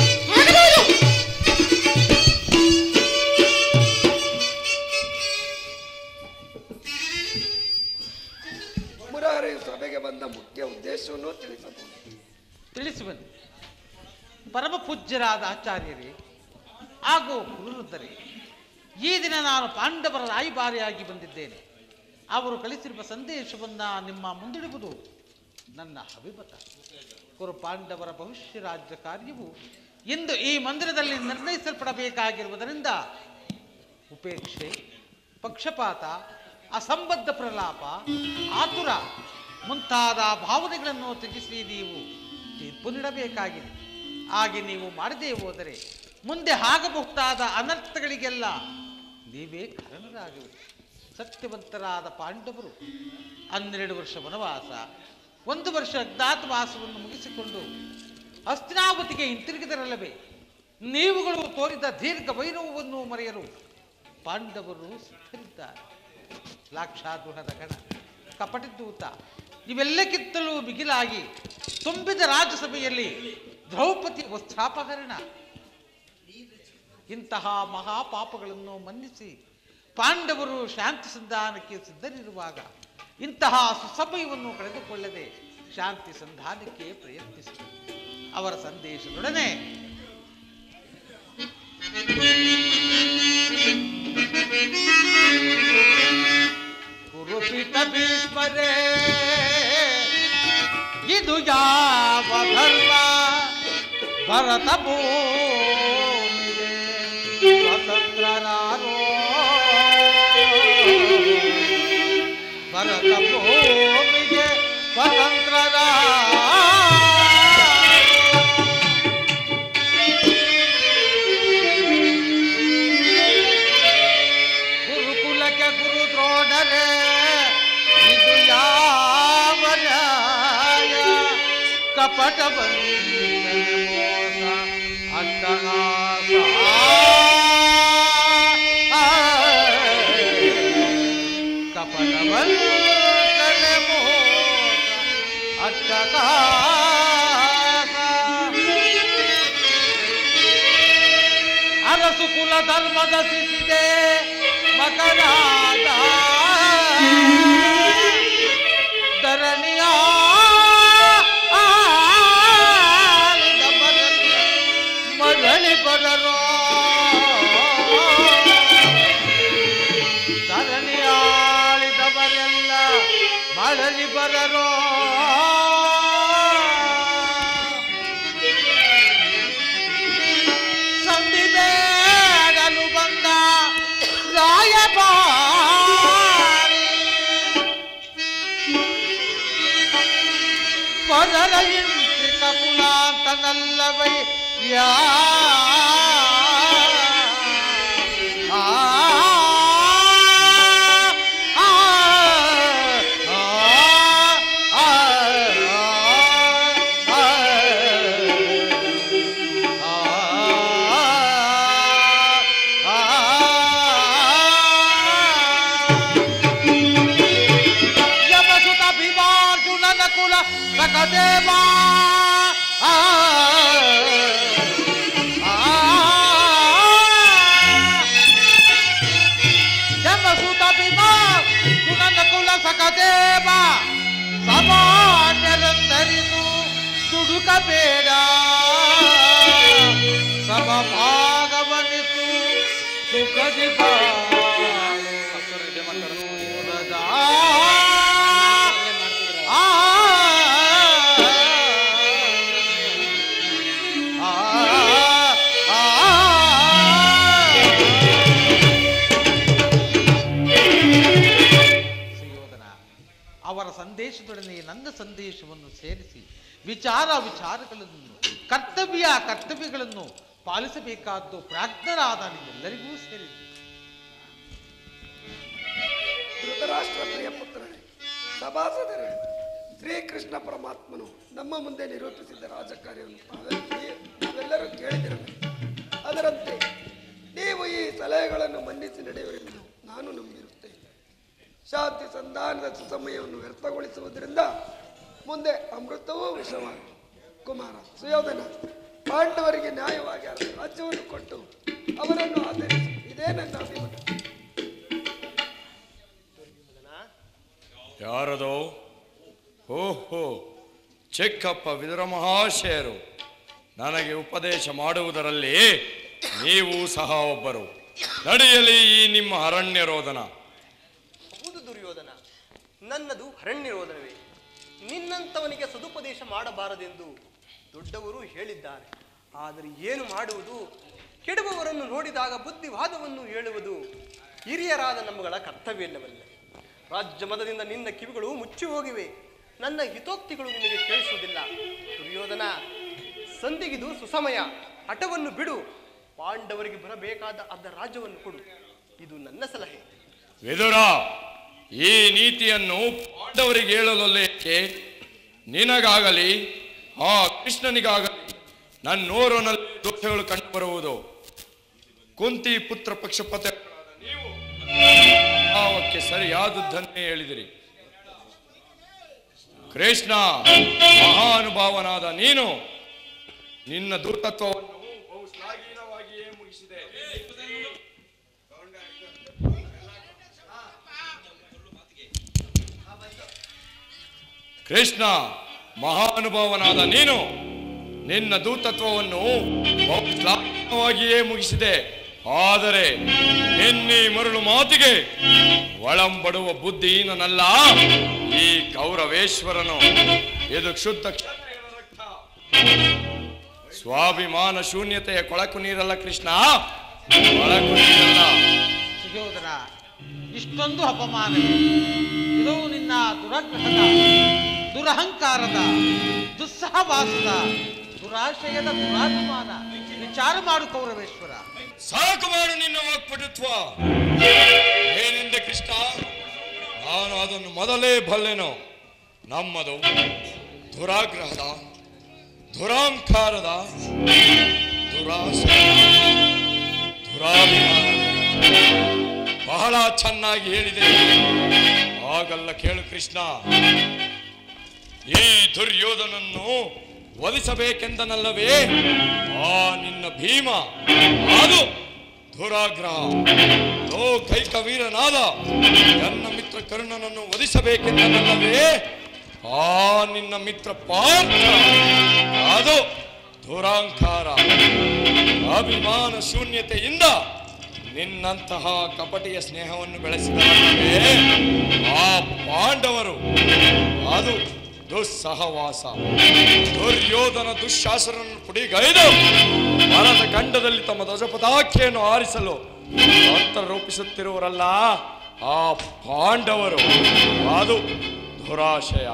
ಮುರಾರಿ ಸಭೆಗೆ ಬಂದ ಮುಖ್ಯ ಉದ್ದೇಶವನ್ನು ತಿಳಿಸಬಹುದು ತಿಳಿಸುವೆನು ಪರಮ ಪೂಜ್ಯರಾದ ಆಚಾರ್ಯರೇ ಹಾಗೂ ಗುರುವೃದ್ಧರೇ ಈ ದಿನ ನಾನು ಪಾಂಡವರ ರಾಯಭಾರಿಯಾಗಿ ಬಂದಿದ್ದೇನೆ ಅವರು ಕಳಿಸಿರುವ ಸಂದೇಶವನ್ನು ನಿಮ್ಮ ಮುಂದಿಡುವುದು ನನ್ನ ಅಭಿಮತ ಕುರು ಪಾಂಡವರ ಭವಿಷ್ಯ ರಾಜ್ಯ ಕಾರ್ಯವು ಇಂದು ಈ ಮಂದಿರದಲ್ಲಿ ನಿರ್ಣಯಿಸಲ್ಪಡಬೇಕಾಗಿರುವುದರಿಂದ ಉಪೇಕ್ಷೆ ಪಕ್ಷಪಾತ ಅಸಂಬದ್ಧ ಪ್ರಲಾಪ ಆತುರ ಮುಂತಾದ ಭಾವನೆಗಳನ್ನು ತ್ಯಜಿಸಿ ನೀವು ತಪ್ಪು ಹಾಗೆ ನೀವು ಮಾಡದೇ ಹೋದರೆ ಮುಂದೆ ಆಗಬಹುದಾದ ಅನರ್ಥಗಳಿಗೆಲ್ಲ ನೀವೇ ಕಾರಣರಾಗುವಿರಿ ಸತ್ಯವಂತರಾದ ಪಾಂಡವರು ಹನ್ನೆರಡು ವರ್ಷ ವನವಾಸ ಒಂದು ವರ್ಷ ಅಜ್ಞಾತವಾಸವನ್ನು ಮುಗಿಸಿಕೊಂಡು ಹಸ್ತಿನಾವತಿಗೆ ಹಿಂತಿರುಗಿದರಲ್ಲವೇ ನೀವುಗಳು ತೋರಿದ ದೀರ್ಘ ವೈರವವನ್ನು ಮರೆಯಲು ಪಾಂಡವರು ಸಿದ್ಧರಿದ್ದಾರೆ ಲಾಕ್ಷಾಗೃಹದ ಗಣ ಕಪಟಿದೂತ ಇವೆಲ್ಲಕ್ಕಿಂತಲೂ ಮಿಗಿಲಾಗಿ ತುಂಬಿದ ರಾಜಸಭೆಯಲ್ಲಿ ದ್ರೌಪದಿ ವಸ್ತ್ರಾಪಹರಣ ಇಂತಹ ಮಹಾಪಾಪಗಳನ್ನು ಮನ್ನಿಸಿ ಪಾಂಡವರು ಶಾಂತಿ ಸಂಧಾನಕ್ಕೆ ಸಿದ್ಧರಿರುವಾಗ ಇಂತಹ ಸುಸಮಯವನ್ನು ಕಳೆದುಕೊಳ್ಳದೆ ಶಾಂತಿ ಸಂಧಾನಕ್ಕೆ ಪ್ರಯತ್ನಿಸಿ ಅವರ ಸಂದೇಶದೊಡನೆ ಕುರುಪಿತ ಭೀಷ್ಮರೇ ಇದು ಯಾವ ಧರ್ಮ ಭರತ ಭೂಮಿಗೆ ಸ್ವತಂತ್ರನಾರೋ ಭರತ ಭೂಮಿಗೆ ಸ್ವತಂತ್ರರ ಗುರುಕುಲಕ್ಕೆ ಗುರು ದ್ರೋಣರೇ ಇದು ಯಾವ ನ್ಯಾಯ ಕಪಟ ಬಂಧನ ಮೋಸ ಅಟ್ಟಹಾಸ ಕಪಟ ಬಂಧನ ಮೋಸ ಅಟ್ಟಹಾಸ ಅರಸು ಕುಲ ಧರ್ಮದ ಸಿಸಿದೆ ಮಕರಾದ ಧರಣಿಯ ಆಳಿದ ಬರಲಿ ಮರಳಿ ಬರರೋ ಧರಣಿಯಾಳಿದವರೆಲ್ಲ ಮರಳಿ ಬರರೋ ಸಂಧಿ ಬೇಡಲು ಬಂದ ರಾಯಭಾರಿ ಪದರ ಹಿಂಸಿತ ಕುಲಾಂತನಲ್ಲವೈ ಯಾ ಆ ಆ ಆ ಆ ಯಮಸುತ ಭೀಮಾರ್ಜುನನ ಕುಲ ಸಕದೇವ ಯಮಸುತ ಭೀಮಾರ್ಜುನನ ಕುಲ ಸಕದೇವ ಸಮಾನ್ಯರಂದರಿದು ದುಡುಕಬೇಡ ಸಮಭಾಗವನಿತು ಸುಖದಿ ಬಾಳು. ಸುರದ ಆ ಆ ಸುಯೋಧನ ಅವರ ಸಂದೇಶದೊಡನೆ ನನ್ನ ಸಂದೇಶವನ್ನು ಸೇರಿಸಿ ವಿಚಾರ ವಿಚಾರಗಳನ್ನು ಕರ್ತವ್ಯ ಕರ್ತವ್ಯಗಳನ್ನು ಪಾಲಿಸಬೇಕಾದ್ದು ಪ್ರಾಜ್ಞರಾದ ನಿಮ್ಮೆಲ್ಲರಿಗೂ ಸೇರಿದೆ ಧೃತರಾಷ್ಟ್ರ ಪ್ರಿಯ ಪುತ್ರರೇ ಸಭಾಸದರೇ ಶ್ರೀಕೃಷ್ಣ ಪರಮಾತ್ಮನು ನಮ್ಮ ಮುಂದೆ ನಿರೂಪಿಸಿದ ರಾಜಕಾರ್ಯವನ್ನು ತಾವೆಲ್ಲ- ತಾವೆಲ್ಲರೂ ಕೇಳಿದಿರಬೇಕು ಅದರಂತೆ ನೀವು ಈ ಸಲಹೆಗಳನ್ನು ಮನ್ನಿಸಿ ನಡೆಯುವರೆಂದು ನಾನು ನಂಬಿರುತ್ತೇನೆ ಶಾಂತಿ ಸಂಧಾನದ ಸುಸಮಯವನ್ನು ವ್ಯರ್ಥಗೊಳಿಸುವುದರಿಂದ ಮುಂದೆ ಅಮೃತವೂ ವಿಷವಾಗಿ ಕುಮಾರ ಸುಯೋಧನ ಪಾಂಡವರಿಗೆ ನ್ಯಾಯವಾಗಿ ಆ ರಾಜ್ಯವನ್ನು ಕೊಟ್ಟು ಅವರನ್ನು ಆಧರಿಸಿ ಇದೇ ನನ್ನ ಅಭಿಮತ ಯಾರದೋ ಓಹೋ ಚೆಕ್ಕಪ್ಪ ವಿದುರ ಮಹಾಶಯರು ನನಗೆ ಉಪದೇಶ ಮಾಡುವುದರಲ್ಲಿ ನೀವು ಸಹ ಒಬ್ಬರು ನಡೆಯಲಿ ಈ ನಿಮ್ಮ ಅರಣ್ಯ ರೋದನ ಹೌದು ದುರ್ಯೋಧನ ನನ್ನದು ಅರಣ್ಯರೋಧನವೇ ನಿನ್ನಂಥವನಿಗೆ ಸದುಪದೇಶ ಮಾಡಬಾರದೆಂದು ದೊಡ್ಡವರು ಹೇಳಿದ್ದಾರೆ ಆದರೆ ಏನು ಮಾಡುವುದು ಕೆಡುವವರನ್ನು ನೋಡಿದಾಗ ಬುದ್ಧಿವಾದವನ್ನು ಹೇಳುವುದು ಹಿರಿಯರಾದ ನಮ್ಮಗಳ ಕರ್ತವ್ಯವಿಲ್ಲವಲ್ಲ ರಾಜ್ಯ ಮದದಿಂದ ನಿನ್ನ ಕಿವಿಗಳು ಮುಚ್ಚಿ ಹೋಗಿವೆ ನನ್ನ ಹಿತೋಕ್ತಿಗಳು ನಿನಗೆ ಕೇಳಿಸುವುದಿಲ್ಲ ದುರ್ಯೋಧನ ಸಂಧಿಗಿದು ಸುಸಮಯ ಹಠವನ್ನು ಬಿಡು ಪಾಂಡವರಿಗೆ ಬರಬೇಕಾದ ಅರ್ಧ ರಾಜ್ಯವನ್ನು ಕೊಡು ಇದು ನನ್ನ ಸಲಹೆ ವಿದುರ ಈ ನೀತಿಯನ್ನು ಪಾಂಡವರಿಗೆ ಹೇಳಲೊಲ್ಲೇಕೆ ನಿನಗಾಗಲಿ ಆ ಕೃಷ್ಣನಿಗಾಗಲಿ ನನ್ನೋರನಲ್ಲಿ ದೋಷಗಳು ಕಂಡುಬರುವುದು ಕುಂತಿ ಪುತ್ರ ಪಕ್ಷಪತ ನೀವು ಭಾವಕ್ಕೆ ಸರಿಯಾದದ್ದನ್ನೇ ಹೇಳಿದಿರಿ ಕೃಷ್ಣ ಮಹಾನುಭಾವನಾದ ನೀನು ನಿನ್ನ ದೂತತ್ವವನ್ನು ಬಹು ಶ್ಲಾಘನೀಯವಾಗಿಯೇ ಮುಗಿಸಿದೆ ಕೃಷ್ಣ ಮಹಾನುಭಾವನಾದ ನೀನು ನಿನ್ನ ದೂತತ್ವವನ್ನು ಬಹು ಶ್ಲಾಘನೀಯವಾಗಿಯೇ ಮುಗಿಸಿದೆ ಆದರೆ ನಿನ್ನೆ ಮರಳು ಮಾತಿಗೆ ಒಳಂಬಡುವ ಬುದ್ಧಿಹೀನನಲ್ಲ ಈ ಕೌರವೇಶ್ವರನು ಇದು ಶುದ್ಧ ಕ್ಷತ್ರಿಯನ ರಕ್ತ. ಸ್ವಾಭಿಮಾನ ಶೂನ್ಯತೆಯ ಕೊಳಕು ನೀರಲ್ಲ ಕೃಷ್ಣ ಕೊಳಕು ನೀರಲ್ಲ ಸುಯೋಧನ ಇಷ್ಟೊಂದು ಅಪಮಾನ ಇದು ನಿನ್ನ ದುರಗ್ರಹದ ದುರಹಂಕಾರದ ದುಸ್ಸಹವಾಸದ ದುರಾಶಯದ ದುರಾಭಿಮಾನ ವಿಚಾರ ಮಾಡು ಕೌರವೇಶ್ವರ ಸಾಕು ಮಾಡು ನಿನ್ನ ವಾಕ್ಪಟುತ್ವ ಏನೆಂದೆ ಕೃಷ್ಣ ನಾನು ಅದನ್ನು ಮೊದಲೇ ಬಲ್ಲೆನು ನಮ್ಮದು ದುರಾಗ್ರಹದ ದುರಾಂಕಾರದ ದುರಾಸೆ ದುರಾಭಿಮಾನ ಬಹಳ ಚೆನ್ನಾಗಿ ಹೇಳಿದೆ ಹಾಗಲ್ಲ ಕೇಳು ಕೃಷ್ಣ ಈ ದುರ್ಯೋಧನನ್ನು ವಧಿಸಬೇಕೆಂದನಲ್ಲವೇ ಆ ನಿನ್ನ ಭೀಮ ಅದು ದುರಾಗ್ರಹ ಓ ಕೈಕ ವೀರನಾದ ನನ್ನ ಮಿತ್ರ ಕರ್ಣನನ್ನು ವಧಿಸಬೇಕೆಂದನಲ್ಲವೇ ಆ ನಿನ್ನ ಮಿತ್ರ ಪಾರ್ಥ ಅದು ದುರಾಂಕಾರ ಅಭಿಮಾನ ಶೂನ್ಯತೆಯಿಂದ ನಿನ್ನಂತಹ ಕಪಟಿಯ ಸ್ನೇಹವನ್ನು ಬೆಳೆಸಿದವೇ ಆ ಪಾಂಡವರು ಅದು ದುಸ್ಸಹವಾಸ ದುರ್ಯೋಧನ ದುಶ್ಶಾಸನನ್ನು ಪುಡಿಗೈದು ಮರದ ಖಂಡದಲ್ಲಿ ತಮ್ಮ ಧ್ವಜ ಪತಾಕೆಯನ್ನು ಆರಿಸಲು ತಂತ್ರ ರೂಪಿಸುತ್ತಿರುವರಲ್ಲ ಆ ಪಾಂಡವರು ಅದು ದುರಾಶಯ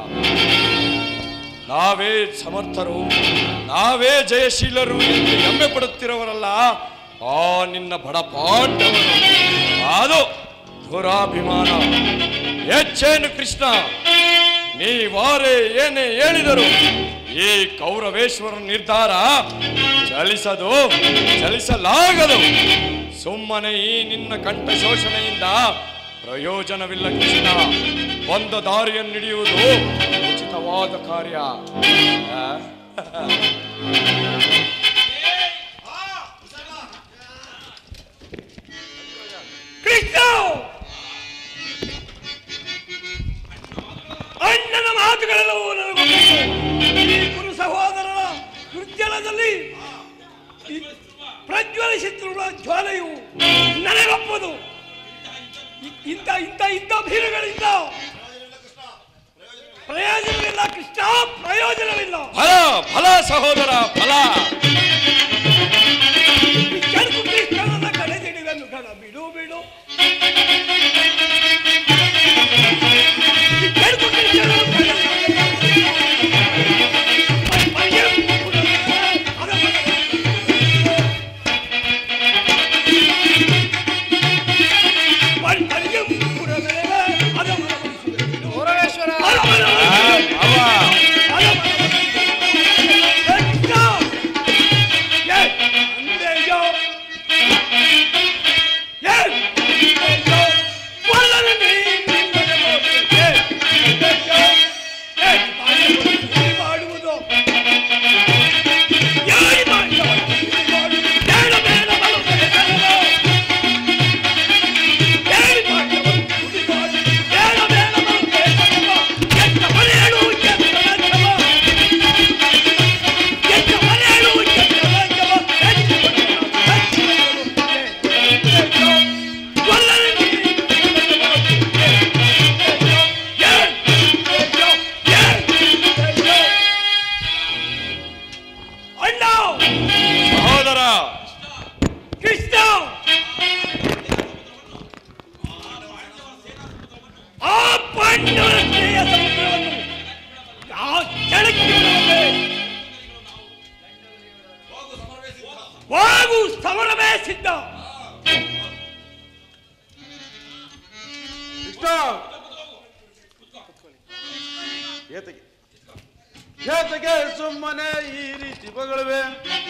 ನಾವೇ ಸಮರ್ಥರು ನಾವೇ ಜಯಶೀಲರು ಎಂದು ಹೆಮ್ಮೆ ಪಡುತ್ತಿರುವರಲ್ಲ ಆ ನಿನ್ನ ಬಡ ಪಾಂಡವರು ಅದು ದುರಾಭಿಮಾನ ಹೆಚ್ಚೇನು ಕೃಷ್ಣ ನೀವಾರೇ ಏನೇ ಹೇಳಿದರು ಈ ಕೌರವೇಶ್ವರ ನಿರ್ಧಾರ ಚಲಿಸದು ಚಲಿಸಲಾಗದು ಸುಮ್ಮನೆ ಈ ನಿನ್ನ ಕಂಠ ಶೋಷಣೆಯಿಂದ ಪ್ರಯೋಜನವಿಲ್ಲ ಕೃಷ್ಣ ಬಂದ ದಾರಿಯನ್ನು ಹಿಡಿಯುವುದು ಉಚಿತವಾದ ಕಾರ್ಯ ಆ? ಕೃಷ್ಣ ಅಣ್ಣನ ಮಾತುಗಳೆಲ್ಲವೂ ನನಗೆ ಈ ಕುರು ಸಹೋದರರ ಕೃತ್ಯಲದಲ್ಲಿ ಈ ಪ್ರಜ್ವಲಿಸುತ್ತಿರುವ ಜ್ವಾಲೆಯು ನನಗೊಪ್ಪದು ಇ- ಇಂಥ ಇಂಥ ಇಂಥ ಭೀರುಗಳಿಂದ ಪ್ರಯೋಜನವಿಲ್ಲ ಕೃಷ್ಣ ಪ್ರಯೋಜನವಿಲ್ಲ ಫಲ ಫಲ ಸಹೋದರ ಫಲ ಈ ಕೆಂಪು ಕೃಷ್ಣನನ್ನ ಕಡೆದಿಡುವೆನು ಕಣ ಬಿಡು ಬಿಡು ಈ ಕೆಂಪು ಕೃಷ್ಣನನ್ನು ಕಡೆದಿಡುವೆನು. ಪರ್ಯಂ ಪುರವೇ, ಅರಮನೆ. ಪರ್- ಪರ್ಯಂ ಪುರವೇ, ಅರಮನೆ. ಅರಮನೆ. ಅರಮನೆ. ಕೃಷ್ಣ Yes! ಅಂದೆಯೋ Yes! ಅಂದೆಯೋ ಒಲ್ಲನೆ ನಿನ್ನದೆ ಹೋದರೆ Yes! ಅಂದೆಯೋ Yes! ಬಾಯಿಯನ್ನು ಮಾಡುವುದು ಯಾರಿ ಮಾಡುವುದು ಬೇಡ ಬೇಡ ಬಲು ಬೇಡವೋ ಯಾರಿ ಮಾಡುವುದು ಬೇಡ ಬೇಡ ಬಲು ಬೇಡವೋ ಕೆಟ್ಟ ಮನೆಯಳು ಕೆಟ್ಟ ಲಂಚವೋ ಕೆಟ್ಟ ಮನೆಯಳು ಕೆಟ್ಟ ಲಂಚವೋ ಅಣ್ಣ ಸಹೋದರ ಕೃಷ್ಣ ಆ ಪಾಂಡವರ ಸ್ನೇಹ ಸಮುದ್ರವನ್ನು ಆ ಕೆಳಕ್ಕೆ ಬಿಡದೆ ವಾಗು ಸಮರವೇ ಸಿದ್ಧ ಇಷ್ಟ ಏತಗೆ ಏತಗೆ ಸುಮ್ಮನೆ ಈ ರೀತಿ ಬಗಳುವೆ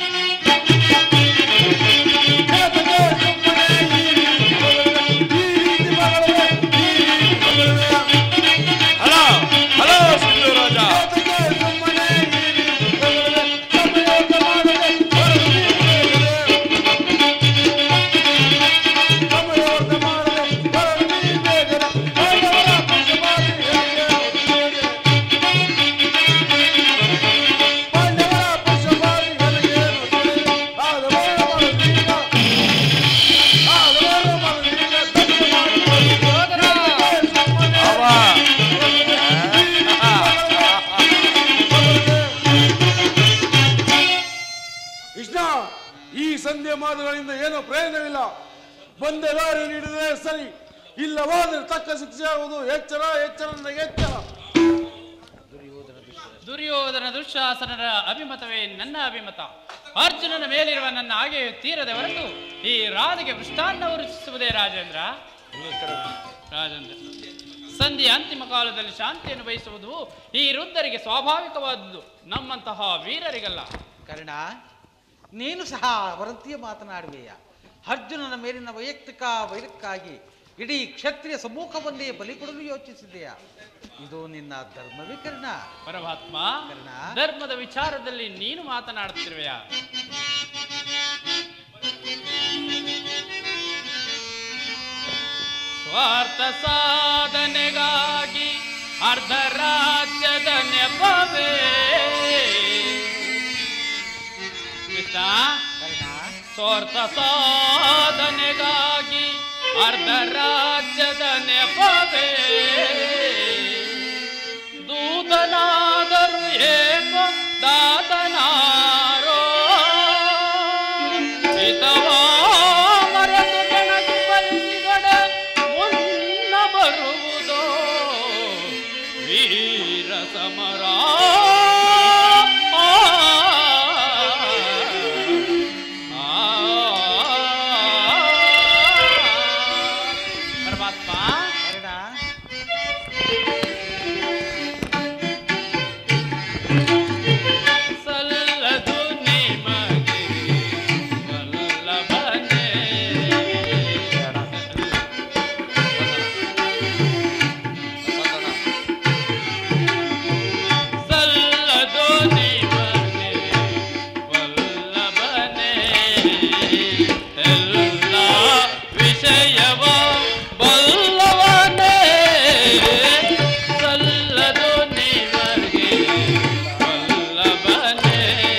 ಏತಗೆ ಸುಮ್ಮನೆ ಈ ರೀತಿ ಬಗಳುವೆ? ಈ ರೀತಿ ಬಗಳುವೆ? ಈ ರೀತಿ ಬಗಳುವೆ? ಹಲೋ ಹಲೋ ಸಿಂಧು ರಾಜ ಏತಗೆ ಸುಮ್ಮನೆ ಈ ರೀತಿ ಬಗಳುವೆ? ಸಮಯೋಗ ಮಾಡದೆ ಹೊರಗೆ ಸಮಯೋಗ ಮಾಡದೆ ಹೊರಗೆ ಬೇಗನೆ ಆದವರ ಪಿಸುಮಾರಿ ಹೇಗೆ ಹೊತ್ತಿಗೆ? ಪಾಂಡವರ ಪಿಸುಮಾರಿ ಹೇಗೆ ಹೊತ್ತಿಗೆ? ಆದವರ ಮನದಿಂದ ಆದವರ ಮನದಿಂದ ತಪ್ಪು ಮಾಡಿಕೊಳ್ಳುವುದು. ಅವ ಕೃಷ್ಣ ಈ ಸಂಧ್ಯೆ ಮಾತುಗಳಿಂದ ಏನೋ ಪ್ರಯೋಜನವಿಲ್ಲ ಬಂದ ದಾರಿ ನೀಡಿದರೆ ಸರಿ ಇಲ್ಲವಾದರೆ ತಕ್ಕ ಶಿಕ್ಷೆ ಆಗುವುದು ಎಚ್ಚರ ಎಚ್ಚರ ನನಗೆ ಎಚ್ಚರ ದುರ್ಯೋಧನ ದುಶ್ಯಾಸನರ ಅಭಿಮತವೇ ನನ್ನ ಅಭಿಮತ ಅರ್ಜುನನ ಮೇಲಿರುವ ನನ್ನ ಆಗೆಯು ತೀರದೆ ಹೊರತು ಈ ರಾಧಿಗೆ ಪೃಷ್ಠಾನ್ನ ಉರುಚಿಸುವುದೇ ರಾಜೇಂದ್ರ ರಾಜೇಂದ್ರ ಸಂಧಿ ಅಂತಿಮ ಕಾಲದಲ್ಲಿ ಶಾಂತಿಯನ್ನು ಬಯಸುವುದು ಈ ವೃದ್ಧರಿಗೆ ಸ್ವಾಭಾವಿಕವಾದುದು ನಮ್ಮಂತಹ ವೀರರಿಗಲ್ಲ ಕರ್ಣ ನೀನು ಸಹ ಅವರಂತೆಯೇ ಮಾತನಾಡುವೆಯ ಅರ್ಜುನನ ಮೇಲಿನ ವೈಯಕ್ತಿಕ ವೈರಕ್ಕಾಗಿ ಇಡೀ ಕ್ಷತ್ರಿಯ ಸಮೂಹವನ್ನೇ ಬಲಿ ಕೊಡಲು ಯೋಚಿಸಿದೆಯಾ ಇದು ನಿನ್ನ ಧರ್ಮವೇ ಕರ್ಣ ಪರಮಾತ್ಮ ಕರ್ಣ. ಧರ್ಮದ ವಿಚಾರದಲ್ಲಿ ನೀನು ಮಾತನಾಡುತ್ತಿರುವೆಯಾ ಸ್ವಾರ್ಥ ಸಾಧನೆಗಾಗಿ ಅರ್ಧ ರಾಜ್ಯದ ನೆಪವೇ ಕೃಷ್ಣ ಕರ್ಣ ಸ್ವಾರ್ಥ ಸಾಧನೆಗಾಗಿ ಅರ್ಧ ರಾಜ್ಯದ ನೆಪವೇ ದೂತನಾದರು ಏಕೋ ದಾತನಾರೋ ಹಿತವಾ ಮರೆತು ಕೆಣಕಿ ಬಲಿಸಿದೊಡೆ ಮುನ್ನ ಬರುವುದೋ ವೀರ ಸಮರ ಪರಮಾತ್ಮ ಕರ್ಣ ಸಲ್ಲದು ನಿಮಗೆ ವಲ್ಲಭನೇ. ಸಲ್ಲದು ನಿಮಗೆ ವಲ್ಲಭನೇ. ಎಲ್ಲ ವಿಷಯವ ಬಲ್ಲವನೇ ಸಲ್ಲದು ನಿಮಗೆ ವಲ್ಲಭನೇ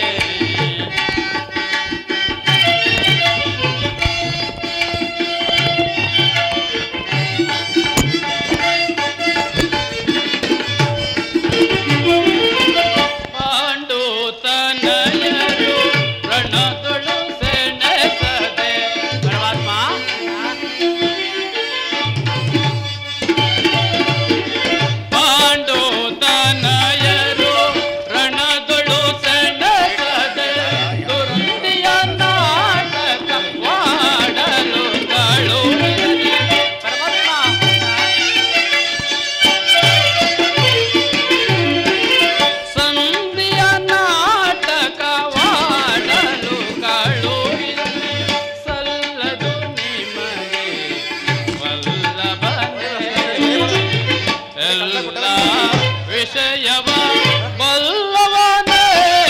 ಪಾಂಡು ತನಯರು ರಣದೊಳು ಸೆಣಸದೆ ಪರಮಾತ್ಮ ಪಾಂಡು ತನಯರು ರಣದೊಳು ಸೆಣಸದೆ ದುರಂದಿಯ ನಾಟಕ ವಾಡಲು ಕಳುಹಿದೆ. ಪರಮಾತ್ಮ ಸಂಧಿಯ ನಾಟಕವಾಡಲು ಕಳುಹಿದೆ ಸಲ್ಲದು ನಿಮಗೆ ವಲ್ಲಭನೇ ಎಲ್ಲ ವಿಷಯವ ಬಲ್ಲವನೇ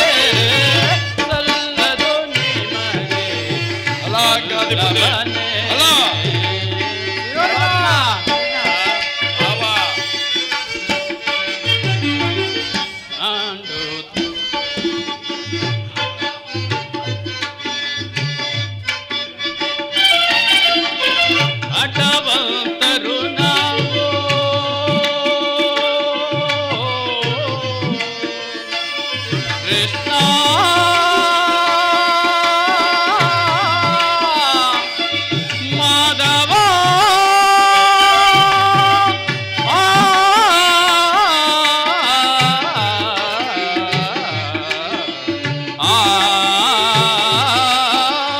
ಸಲ್ಲದು ನಿಮಗೆ ವಲ್ಲಭನೇ. ಅಲ್ಲ ಅವ ಆಂಡು ಅಟವಂತರು ನಾವು ಕೃಷ್ಣ ಮಾಧವ ಆ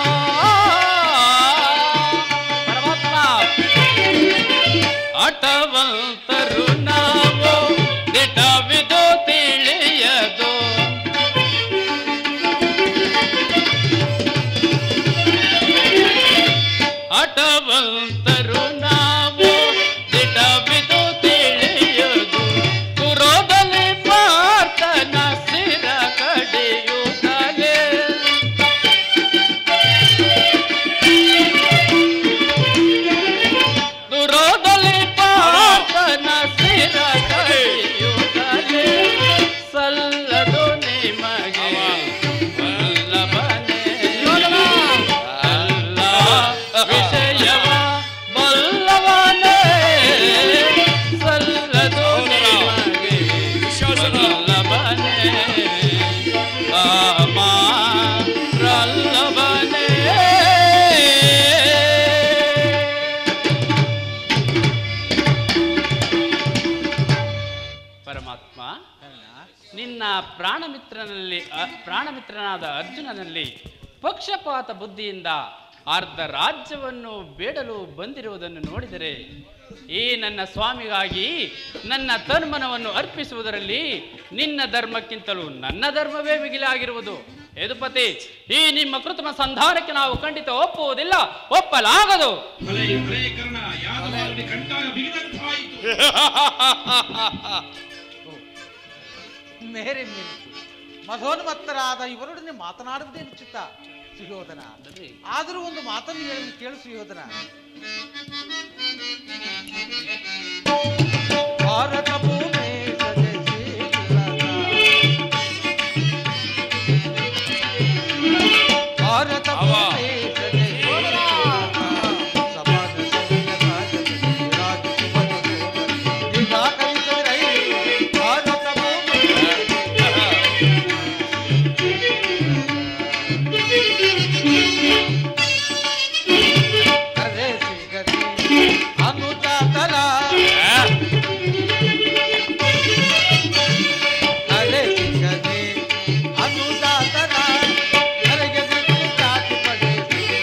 ನನ್ನ ಪ್ರಾಣಮಿತ್ರನಲ್ಲಿ ಅ, ಪ್ರಾಣಮಿತ್ರನಾದ ಅರ್ಜುನನಲ್ಲಿ ಪಕ್ಷಪಾತ ಬುದ್ಧಿಯಿಂದ ಅರ್ಧ ರಾಜ್ಯವನ್ನು ಬೇಡಲು ಬಂದಿರುವುದನ್ನು ನೋಡಿದರೆ ಈ ನನ್ನ ಸ್ವಾಮಿಗಾಗಿ ನನ್ನ ತನ್ಮನವನ್ನು ಅರ್ಪಿಸುವುದರಲ್ಲಿ ನಿನ್ನ ಧರ್ಮಕ್ಕಿಂತಲೂ ನನ್ನ ಧರ್ಮವೇ ಮಿಗಿಲಾಗಿರುವುದು ಯದುಪತಿ ಈ ನಿಮ್ಮ ಕೃತಮ ಸಂಧಾನಕ್ಕೆ ನಾವು ಖಂಡಿತ ಒಪ್ಪುವುದಿಲ್ಲ ಒಪ್ಪಲಾಗದು ಭಲೆ ಭಲೆ ಕರ್ಣ ಯಾದವಾರದಿ ಕಂಡಾಗ ಬಿಗಿದಂತಾಯಿತು ಮೇರೆ ಮೇಲಿತು ಮಧೋನ್ಮತ್ತರಾದ ಇವರೊಡನೆ ಮಾತನಾಡುವುದೇನು ಚಿತ್ತ ಸುಯೋಧನ ಆದರೂ ಒಂದು ಮಾತನ್ನು ಹೇಳಿ ಕೇಳು ಸುಯೋಧನ ಭಾರತ ಭೂಮಿ ಭಾರತ ಭೂಮಿ ಸಮಾನ ಭಾರತ ಭೂಮಿ ಕರೆ ಸಿಗರಿ ಅನುಜಾತಲ ಕರೆ ಸಿಗರಿ ಅನುಜಾತಲ ಕರೆಗೆ ಬಿಟ್ಟು ಜಾತಿ ಪಡೆ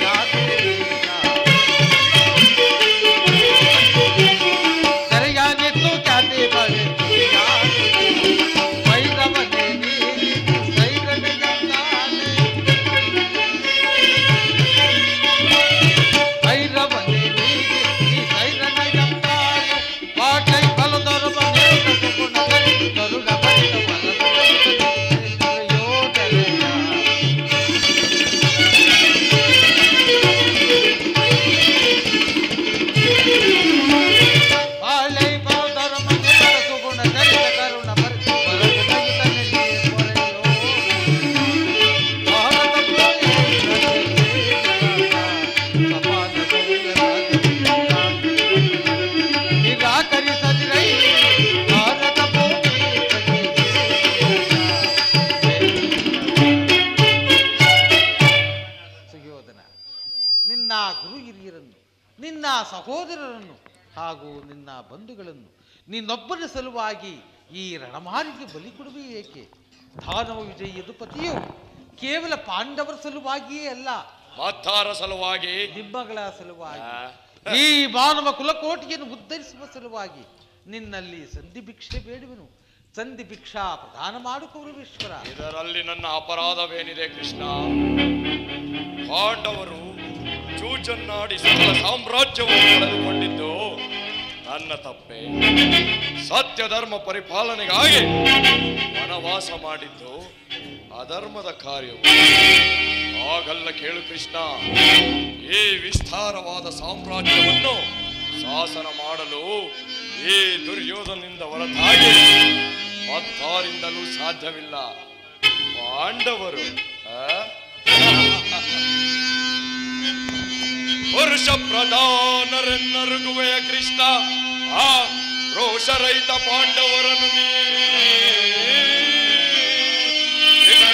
ಕರೆಯಾಗಿತ್ತು ಜಾತಿ ಪಡೆ ವೈರವನೆ ನೀನು ಸೈರನೆಯನ್ನಾನೆ ಭೈರವನೆ ನೀಗಿ ಈ ಸೈರನಯಂತಾನೆ ಪಾಟೈ ಬಲದೊರಬನೆ ಗುಣ ಗರುಡ ಬಲಿತ ಯೋಧನೆಯ ಬಾಳೈ ಬಲದೊರಬನೆ ಗುಣ ಗರಿತ ಕರುಣ ಬರಿತ ನಿರಾಕರಿಸದಿರೈ ಭಾರತ ಭೂಮಿ ಸುಯೋಧನ ನಿನ್ನ ಗುರು ಹಿರಿಯರನ್ನು ನಿನ್ನ ಸಹೋದರರನ್ನು ಹಾಗೂ ನಿನ್ನ ಬಂಧುಗಳನ್ನು ನಿನ್ನೊಬ್ಬನ ಸಲುವಾಗಿ ಈ ರಣಮಾರಿಗೆ ಬಲಿ ಕೊಡುವೆ ಏಕೆ ದಾನವ ವಿಜಯ ಯದುಪತಿಯು ಕೇವಲ ಪಾಂಡವರ ಸಲುವಾಗಿಯೇ ಅಲ್ಲ ಮತ್ತಾರ ಸಲುವಾಗಿ ನಿಮ್ಮಗಳ ಸಲುವಾಗಿ ಈ ಮಾನವ ಕುಲಕೋಟಿಯನ್ನು ಉದ್ಧರಿಸುವ ಸಲುವಾಗಿ ನಿನ್ನಲ್ಲಿ ಸಂಧಿ ಭಿಕ್ಷೆ ಬೇಡುವೆನು ಸಂಧಿ ಭಿಕ್ಷಾ ಪ್ರದಾನ ಮಾಡು ಕೌರವೇಶ್ವರ ಇದರಲ್ಲಿ ನನ್ನ ಅಪರಾಧವೇನಿದೆ ಕೃಷ್ಣ ಪಾಂಡವರು ಚೂಚನ್ನಾಡಿ ಸಕಲ ಸಾಮ್ರಾಜ್ಯವನ್ನು ಕಳೆದುಕೊಂಡಿದ್ದು ನನ್ನ ತಪ್ಪೆ ಸತ್ಯ ಧರ್ಮ ಪರಿಪಾಲನೆಗಾಗಿ ವನವಾಸ ಮಾಡಿದ್ದು ಅಧರ್ಮದ ಕಾರ್ಯವು ಹಾಗಲ್ಲ ಕೇಳು ಕೃಷ್ಣ ಈ ವಿಸ್ತಾರವಾದ ಸಾಮ್ರಾಜ್ಯವನ್ನು ಶಾಸನ ಮಾಡಲು ಈ ದುರ್ಯೋಧನಿಂದ ಹೊರತಾಗಿ ಮತ್ತಾರಿಂದಲೂ ಸಾಧ್ಯವಿಲ್ಲ ಪಾಂಡವರು ಆ? ಪುರುಷ ಪ್ರಧಾನರೆನ್ನರುಗುವೆಯ ಕೃಷ್ಣ ಆ ರೋಷರಹಿತ ಪಾಂಡವರನ್ನು ನೀ ಕೃಷ್ಣ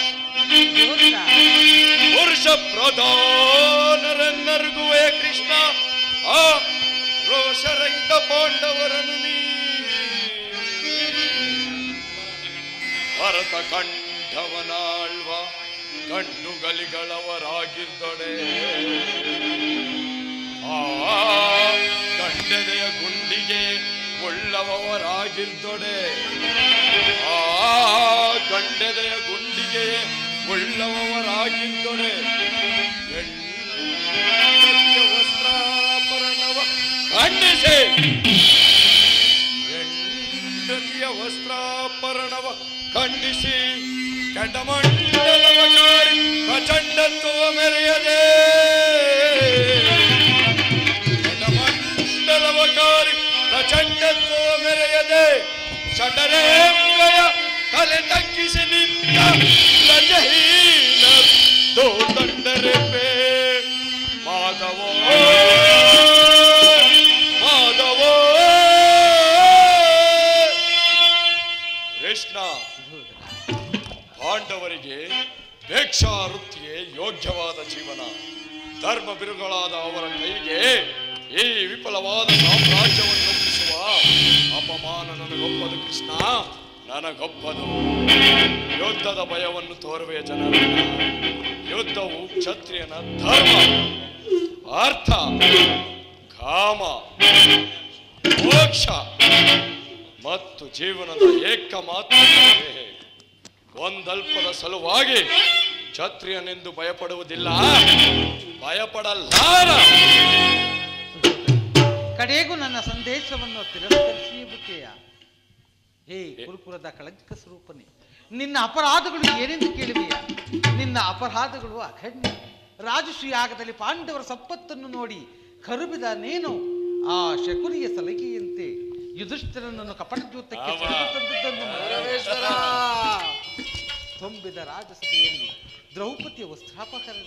ಪುರುಷ ಪ್ರಧಾನರೆನ್ನರುಗುವೆಯ ಕೃಷ್ಣ ಆ ರೋಷರಹಿತ ಪಾಂಡವರನ್ನು ನೀ ಭರತ ಕಂಠವನಾಳ್ವ ಗಂಡುಗಲಿಗಳವರಾಗಿದ್ದೊಡೆ ಆ ಗಂಡೆದೆಯ ಗುಂಡಿಗೆ ಉಳ್ಳವರಾಗಿದ್ದೊಡೆ ಆ ಗಂಡೆದೆಯ ಗುಂಡಿಗೆ ಉಳ್ಳವರಾಗಿದ್ದೊಡೆ ಹೆಂಡತಿಯ ವಸ್ತ್ರಾಭರಣವ ಖಂಡಿಸಿ ಹೆಂಡತಿಯ ವಸ್ತ್ರಾಭರಣವ ಖಂಡಿಸಿ ಚಂಡಮಂಡಲವಕಾರಿ ಪ್ರಚಂಡತ್ವ ಮೆರೆಯದೆ ಚಂಡಮಂಡಲವಕಾರಿ ಪ್ರಚಂಡತ್ವ ಮೆರೆಯದೆ ಷಡರೇಂಗಯ ತಲೆ ತಗ್ಗಿಸಿ ನಿಂತ ಲಜಹೀನ ದೋದಂಡರೆಪೆ ಮಾಧವೋ ಮಾಧವೋ ಕೃಷ್ಣ ಪಾಂಡವರಿಗೆ ಭಿಕ್ಷಾ ವೃತ್ತಿಯೇ ಯೋಗ್ಯವಾದ ಜೀವನ ಧರ್ಮ ಬಿರುಗಳಾದ ಅವರ ಕೈಗೆ ಈ ವಿಫಲವಾದ ಸಾಮ್ರಾಜ್ಯವನ್ನು ಒಪ್ಪಿಸುವ ಅಪಮಾನ ನನಗೊಪ್ಪದು ಕೃಷ್ಣ ನನಗೊಪ್ಪದು ಯುದ್ಧದ ಭಯವನ್ನು ತೋರುವೆ ಜನರ ಯುದ್ಧವು ಕ್ಷತ್ರಿಯನ ಧರ್ಮ ಅರ್ಥ ಕಾಮ ಮೋಕ್ಷ ಮತ್ತು ಜೀವನದ ಏಕ ಮಾತ್ರ ಒಂದಲ್ಪದ ಸಲುವಾಗಿ ಕ್ಷತ್ರಿಯನೆಂದು ಭಯಪಡುವುದಿಲ್ಲ ಭಯಪಡಲಾರ ಕಡೆಗೂ ನನ್ನ ಸಂದೇಶವನ್ನು ತಿರಸ್ಕರಿಸಿಯೇ ಬಿಟ್ಟೆಯ ಹೇ ಗುರುಕುಲದ ಕಳಂಕ ಸ್ವರೂಪನೇ ನಿನ್ನ ಅಪರಾಧಗಳು ಏನೆಂದು ಕೇಳುವೆಯ ನಿನ್ನ ಅಪರಾಧಗಳು ಅಖಂಡ ರಾಜಶ್ರೀಯಾಗದಲ್ಲಿ ಪಾಂಡವರ ಸಂಪತ್ತನ್ನು ನೋಡಿ ಕರುಬಿದ ನೀನು ಆ ಶಕುನಿಯ ಸಲಹೆಯಂತೆ ಯುಧಿಷ್ಠಿರನನ್ನು ಕಪಟ ಜೂತಕ್ಕೆ ಆವ. ಸೆಳೆದು ತಂದದ್ದನ್ನು ಪರಮೇಶ್ವರ ತುಂಬಿದ ರಾಜಸಭೆಯಲ್ಲಿ ದ್ರೌಪದಿಯ ವಸ್ತ್ರಾಪಕರಣ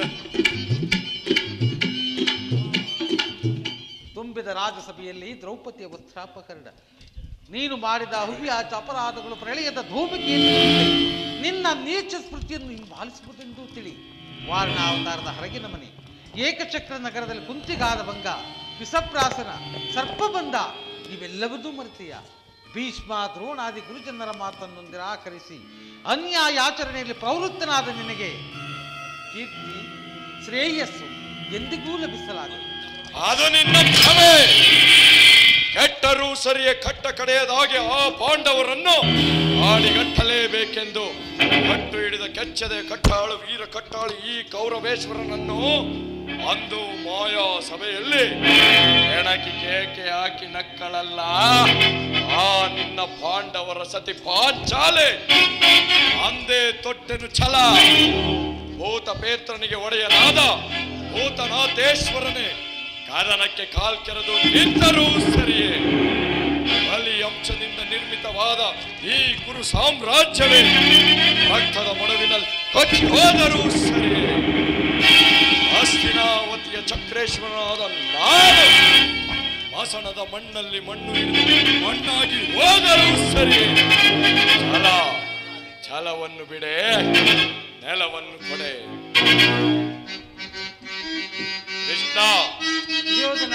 ತುಂಬಿದ ರಾಜಸಭೆಯಲ್ಲಿ ದ್ರೌಪದಿಯ ವಸ್ತ್ರಾಪಕರಣ ನೀನು ಮಾಡಿದ ಹುವ್ಯಾಚ ಅಪರಾಧಗಳು ಪ್ರಳಯದ ಧೂಮಿಕೆಯನ್ನು ನಿನ್ನ ನೀಚ ಸ್ಮೃತಿಯನ್ನು ಹಿಂಬಾಲಿಸುವುದೆಂದು ತಿಳಿ ವಾರಣಾವತಾರದ ಹರಗಿನ ಮನೆ ಏಕಚಕ್ರ ನಗರದಲ್ಲಿ ಕುಂತಿಗಾದ ಭಂಗ ವಿಷಪ್ರಾಸನ ಸರ್ಪಬಂಧ ಇವೆಲ್ಲವನ್ನೂ ಮರೆತೆಯ ಭೀಷ್ಮ ದ್ರೋಣಾದಿ ಗುರುಜನರ ಮಾತನ್ನು ನಿರಾಕರಿಸಿ ಅನ್ಯಾಯಾಚರಣೆಯಲ್ಲಿ ಪ್ರವೃತ್ತನಾದ ನಿನಗೆ ಕೀರ್ತಿ ಶ್ರೇಯಸ್ಸು ಎಂದಿಗೂ ಲಭಿಸಲಾಗದು ಅದು ನಿನ್ನ ಭ್ರಮೆ ಕೆಟ್ಟರೂ ಸರಿಯೇ ಕಟ್ಟ ಕಡೆಯದಾಗಿ ಆ ಪಾಂಡವರನ್ನು ಆಡಿಗಟ್ಟಲೇಬೇಕೆಂದು ಕಟ್ಟು ಹಿಡಿದ ಕೆಚ್ಚದೆ ಕಟ್ಟಾಳು ವೀರ ಕಟ್ಟಾಳು ಈ ಕೌರವೇಶ್ವರನನ್ನು ಅಂದು ಮಾಯಾ ಸಭೆಯಲ್ಲಿ ಹೆಣಕಿ ಕೇಕೆ ಹಾಕಿ ನಕ್ಕಳಲ್ಲ ಆ ನಿನ್ನ ಪಾಂಡವರ ಸತಿ ಪಾಂಚಾಲೆ ಅಂದೇ ತೊಟ್ಟೆನು ಛಲ ಭೂತ ಪೇತ್ರನಿಗೆ ಒಡೆಯನಾದ ಭೂತನಾಥೇಶ್ವರನೇ ಕದನಕ್ಕೆ ಕಾಲ್ ಕೆರೆದು ನಿಂತರೂ ಸರಿಯೇ ಬಲಿ ಅಂಶದಿಂದ ನಿರ್ಮಿತವಾದ ಈ ಕುರು ಸಾಮ್ರಾಜ್ಯವೇ ರಕ್ತದ ಮೊಡವಿನಲ್ಲಿ ಕೊಚ್ಚಿ ಹೋದರೂ ಸರಿಯೇ ಹಸ್ತಿನಾವತಿಯ ಚಕ್ರೇಶ್ವರನಾದ ನಾನು ಮಸಣದ ಮಣ್ಣಲ್ಲಿ ಮಣ್ಣು ಹಿಡಿದು ಮಣ್ಣಾಗಿ ಹೋದರೂ ಸರಿ ಛಲ ಛಲವನ್ನು ಬಿಡೆ ನೆಲವನ್ನು ಕೊಡೆ ಕೃಷ್ಣ ದುರ್ಯೋಧನ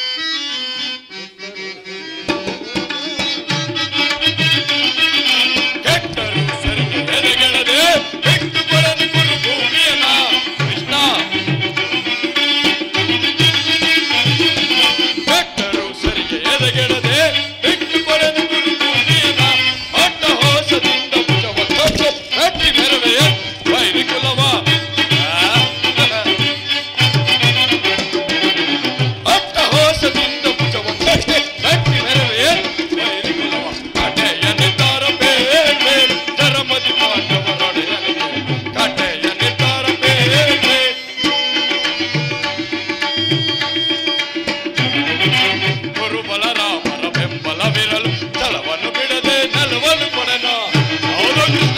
ಕೆಟ್ಟರು ಸರಿ ಎದೆಗೆಳದೆ ಬಿಟ್ಟು ಕೊಡದು ಕುರು ಭೂಮಿಯನ ಕೃಷ್ಣ ಕೆಟ್ಟರು ಸರಿ ಎದೆಗೆಳದೆ ಬಿಟ್ಟು ಕೊಡದು ಕುರು ಭೂಮಿಯನ ಅಡ್ಡ ಹೋಸದಿಂದ ಭುಜವ ಕಟ್ಟು ಕಟ್ಟಿ ಮೆರವೆಯ ವೈರಿ ಕುಲವ ಅಟ್ಟ ಹೋಸದಿಂದ ಭುಜವ ಕಟ್ಟಿ ಕಟ್ಟಿ ಮೆರವೆಯ ವೈರಿ ಕುಲವ ಕಟೆಯನಿದ್ದಾರ ಬೇರೆ ಧರ್ಮದಿ ಪಾಂಡವರೊಡೆಯನಿಗೆ ಕಟೆಯನಿದ್ದಾರ ಬೇರೆ ಗುರುಬಲ ರಾಮರ ಬೆಂಬಲವಿರಲು ಛಲವನ್ನು ಬಿಡದೆ ನೆಲವನ್ನು ಕೊಡನ ಹೌದು ಕೃಷ್ಣ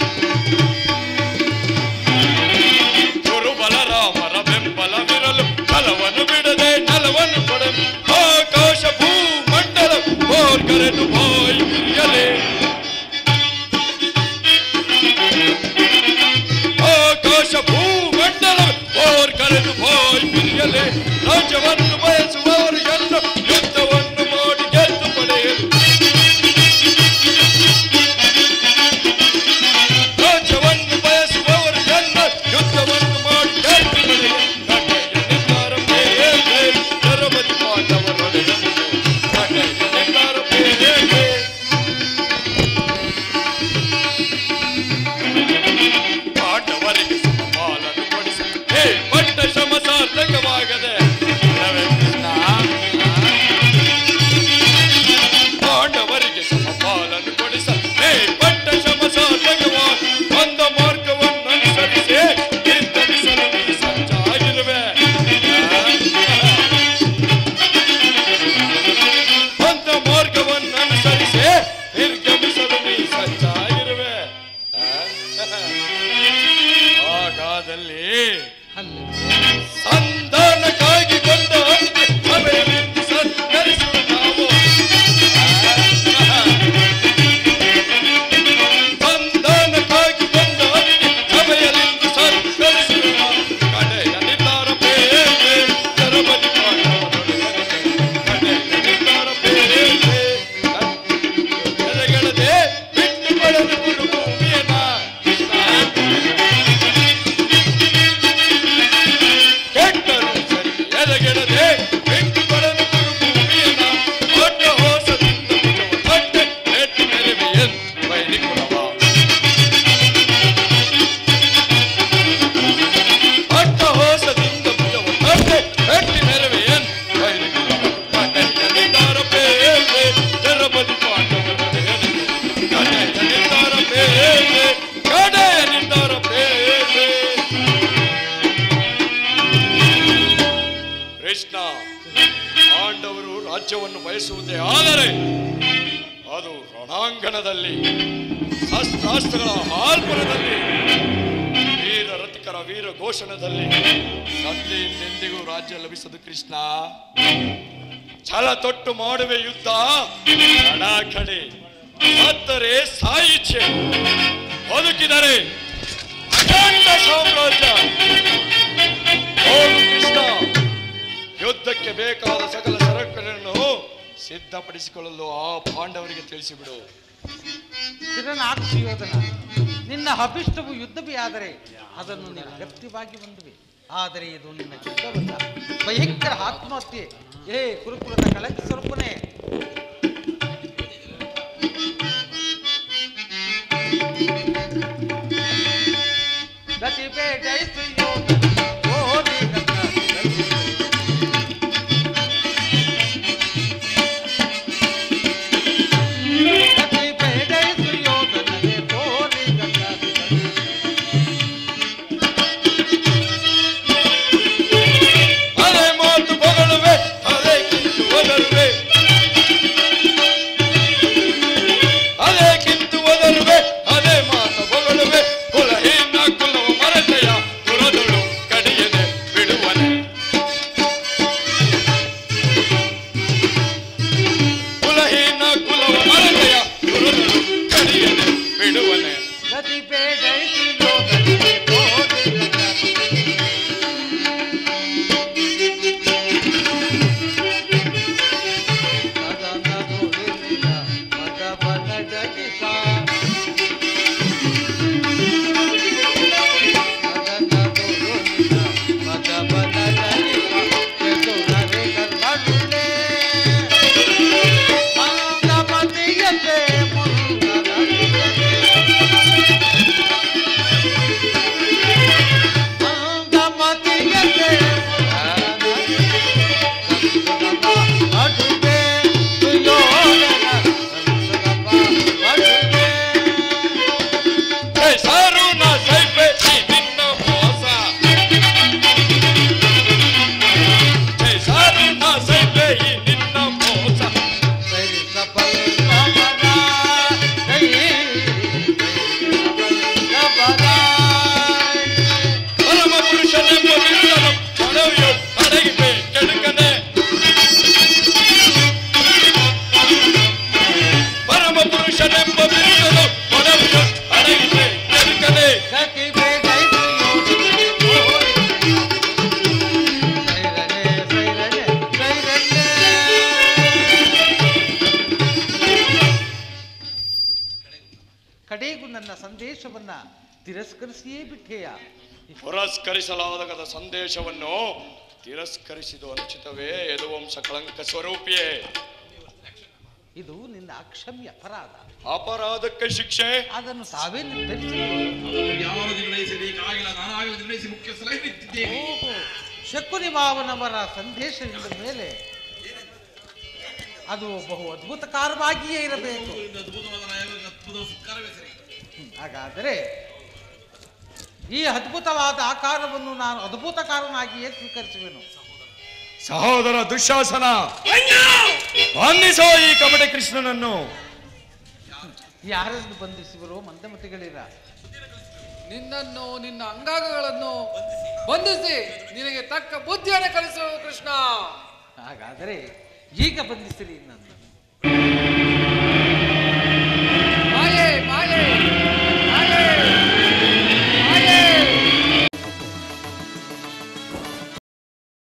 ಗುರುಬಲ ರಾಮರ ಬೆಂಬಲವಿರಲು ಛಲವನ್ನು ಬಿಡದೆ ನೆಲವನ್ನು ಕೊಡನು ಆಕಾಶ ಭೂಮಂಡಲ ಬೋರ್ಗರೆನು ಬಾಯಿ ಬಿರಿಯಲೇ ಆಕಾಶ ಭೂಮಂಡಲ ಓರ್ ಕರೆದು ಬಾಯಿ ಬಿರಿಯಲೆ ರಾಜ್ಯವನ್ನು ಬಯಸುವವರು ಎಲ್ಲ ಯುದ್ಧವನ್ನು ಮಾಡಿ ಗೆದ್ದು ಪಡೆಯಲು ರಾಜ್ಯವನ್ನು ಬಯಸುವವರು ಎಲ್ಲ ಯುದ್ಧವನ್ನು ಮಾಡಿ ಗೆದ್ದು ಪಡೆಯಲು ಕಟೆಯನಿದ್ದಾರ ಬೇರೆ ನರಬದಿ ಪಾಂಡವರೊಡೆಯನು ಕಟೆಯನಿದ್ದಾರ ಬೇರೆ ಪಾಂಡವರಿಗೆ ಸಮಪಾಲನ್ನು ಕೊಡಿಸಿ ಹೇ ಪಟ್ಟ ಶ್ರಮ ಸಾರ್ಥಕವಾಗದೆ ಅಲ್ಲವೇ ಕೃಷ್ಣ? ಪಾಂಡವರಿಗೆ ಸಮಪಾಲನ್ನು ಕೊಡಿಸ ಹೇ ಪಟ್ಟ ಶ್ರಮ ಸಾರ್ಥಕವಾಗ ಒಂದ ಮಾರ್ಗವನ್ನು ಅನುಸರಿಸಿ ನಿರ್ಗಮಿಸಲು ನೀ ಸಜ್ಜಾಗಿರುವೆ ಒಂದ ಮಾರ್ಗವನ್ನು ಅನುಸರಿಸಿ ನಿರ್ಗಮಿಸಲು ನೀ ಸಜ್ಜಾಗಿರುವೆ ಹಾಗಾದಲ್ಲಿ ಸಂಧಾನಕ್ಕಾಗಿ ಬಂದ ಸಭೆಯಲ್ಲಿ ಸತ್ಕರಿಸುವ ನಾವು ಸಂಧಾನಕ್ಕಾಗಿ ಬಂದ ಸಭೆಯಲ್ಲಿ ಸತ್ಕರಿಸುವ ನಾವು ಕಡೆಯ ನಿರ್ಧಾರ ಬೇರೆ ತರಬದಿ ಕಡೆಯ ನಿರ್ಧಾರ ಬೇರೆ ಎದೆಗೆಳದೆ ರಾಜ್ಯವನ್ನು ಬಯಸುವುದೇ ಆದರೆ ಅದು ರಣಾಂಗಣದಲ್ಲಿ ಶಸ್ತ್ರಾಸ್ತ್ರಗಳ ಹಾಲ್ಪುರದಲ್ಲಿ ವೀರ ರಥಿಕರ ವೀರ ಘೋಷಣದಲ್ಲಿ ಸಂಧಿಯಿಂದೆಂದಿಗೂ ರಾಜ್ಯ ಲಭಿಸದು ಕೃಷ್ಣ ಛಲ ತೊಟ್ಟು ಮಾಡುವೆ ಯುದ್ಧ ಕಡೆ ಸತ್ತರೆ ಸಾಯಿಚ್ಛೆ ಬದುಕಿದರೆ ಅಖಂಡ ಸಾಮ್ರಾಜ್ಯ ಹೋಗು ಕೃಷ್ಣ ಯುದ್ಧಕ್ಕೆ ಬೇಕಾದ ಸಕಲ ಸರಕುಗಳನ್ನು ಸಿದ್ಧಪಡಿಸಿಕೊಳ್ಳಲು ಆ ಪಾಂಡವರಿಗೆ ತಿಳಿಸಿಬಿಡು ಸ್ಥಿರನಾಕ್ಷಿಯೋಧನ ನಿನ್ನ ಅಭಿಷ್ಟವು ಯುದ್ಧವೇ ಆದರೆ ಅದನ್ನು ನೀನು ಅಗತ್ಯವಾಗಿ ಹೊಂದುವೆ ಆದರೆ ಇದು ನಿನ್ನ ಯುದ್ಧವಲ್ಲ ಭಯಂಕರ ಆತ್ಮಹತ್ಯೆ ಏ ಕುರುಕುಲದ ಕಳಂಕ ಸ್ವರೂಪನೇ ಗತಿಬೇಡ ಸುಯೋಧನ, ಓಡಿ ಗಂಗಾಧರ. ಗತಿಬೇಡ ಸುಯೋಧನನೇ, ಓಡಿ ಗಂಗಾಧರ. ಅದೇ ಮಾತು ಬಗಳುವೆ ಅದೇ ಕಿತ್ತು ಒದರುವೆ ಅದೇ ಕಿತ್ತು ಒದರುವೆ ಅದೇ ಮಾತು ಬಗಳುವೆ ಕುಲಹೀನ ಕುಲವ ಮರತೆಯ ಕುಲದಳು ಕಡಿಯದೆ ಬಿಡುವನೆ ಕುಲಹೀನ ಕುಲವ ಮರತೆಯ ಕುಲದಳು ಕಡಿಯದೆ ಬಿಡುವನೆ ಗತಿಬೇಡ ಸುಯೋಧನನೇ, ಓಡಿ ಗಂಗಾಧರ. ಸದನದೊಳಿರಿನ ಮದವನಡಗಿಸ. ಸದನದೊಳಿರಿನ ಮದವನಡಗಿಸ. ಚತುರರೆ ಕರ್ಮರುಳೆ. ಮಂದಮತಿಯತೆ ಮುಂದನದಿಯತೆ. ಮಂದಮತಿಯತೆ ಮುಂದನದಿಯತೆ. ಅಡುಗೆ ಸುಯೋಧನ ಸಂಸಗಪ್ಪ ಅಡುಗೆ ಹೇ ಸಾರು ನಾ ಸೈಪೆ ಈ ನಿನ್ನ ಮೋಸ ಹೇ ಸಾರು ನಾ ಸೈಪೆ ಈ ನಿನ್ನ ಮೋಸ ಸರಿ ಸಫಲ ಸೈ ಪರಮ ಪುರುಷನೆಂಬ ಬಿರುದನು ಪಡೆಯು ಅಡಗಿವೆ ಕೆಡುಕನೆ ಪರಮ ಪುರುಷನೆಂಬ ಬಿರುದನು ಪಡೆಯು ಅಡಗಿವೆ ಕೆಡುಕನೆ ಗತಿ ಬೇಗ ಸೈರನೆ ಸೈರನೆ ಸೈರನೆ ಕಡೆಗೂ ನನ್ನ ಸಂದೇಶವನ್ನ ತಿರಸ್ಕರಿಸಿಯೇ ಬಿಟ್ಟೆಯ ಪುರಸ್ಕರಿಸಲಾಗದ ಸಂದೇಶವನ್ನು ತಿರಸ್ಕರಿಸಿದು ಅನುಚಿತವೇ ಯದುವಂಶ ಕಳಂಕ ಸ್ವರೂಪಿಯೇ ಇದು ನಿನ್ನ ಅಕ್ಷಮ್ಯ ಅಪರಾಧ ಅಪರಾಧಕ್ಕೆ ಶಿಕ್ಷೆ ಅದನ್ನು ತಾವೇ ನಿರ್ಧರಿಸಿ ಯಾರು ನಿರ್ಣಯಿಸಬೇಕಾಗಿಲ್ಲ ನಾನಾಗಲೇ ನಿರ್ಣಯಿಸಿ ಮುಖ್ಯಸ್ಥರಾಗಿ ನಿಂತಿದ್ದೇನೆ ಓಹೋ ಶಕುನಿ ಮಾವನವರ ಸಂದೇಶದಿಂದ ಮೇಲೆ ಅದು ಬಹು ಅದ್ಭುತಕಾರವಾಗಿಯೇ ಇರಬೇಕು ಒಂದು ಅದ್ಭುತವಾದ ನ್ಯಾಯ- ಅದ್ಭುತ ಸತ್ಕಾರವೇ ಸರಿ ಹಾಗಾದರೆ ಈ ಅದ್ಭುತವಾದ ಆಕಾರವನ್ನು ನಾನು ಅದ್ಭುತಕಾರನಾಗಿಯೇ ಸ್ವೀಕರಿಸುವೆನು ಸಹೋದರ ದುಶಾಸನ ಬಂಧಿಸೋ ಈ ಕಪಟ ಕೃಷ್ಣನನ್ನು ಯಾರನ್ನು ಬಂಧಿಸುವರೋ ಮಂದಮತಿಗಳಿರ ನಿನ್ನನ್ನು ನಿನ್ನ ಅಂಗಾಂಗಗಳನ್ನು ಬಂಧಿಸಿ ನಿನಗೆ ತಕ್ಕ ಬುದ್ಧಿಯನ್ನು ಕಲಿಸು ಕೃಷ್ಣ ಹಾಗಾದರೆ ಈಗ ಬಂಧಿಸಿರಿ ನನ್ನ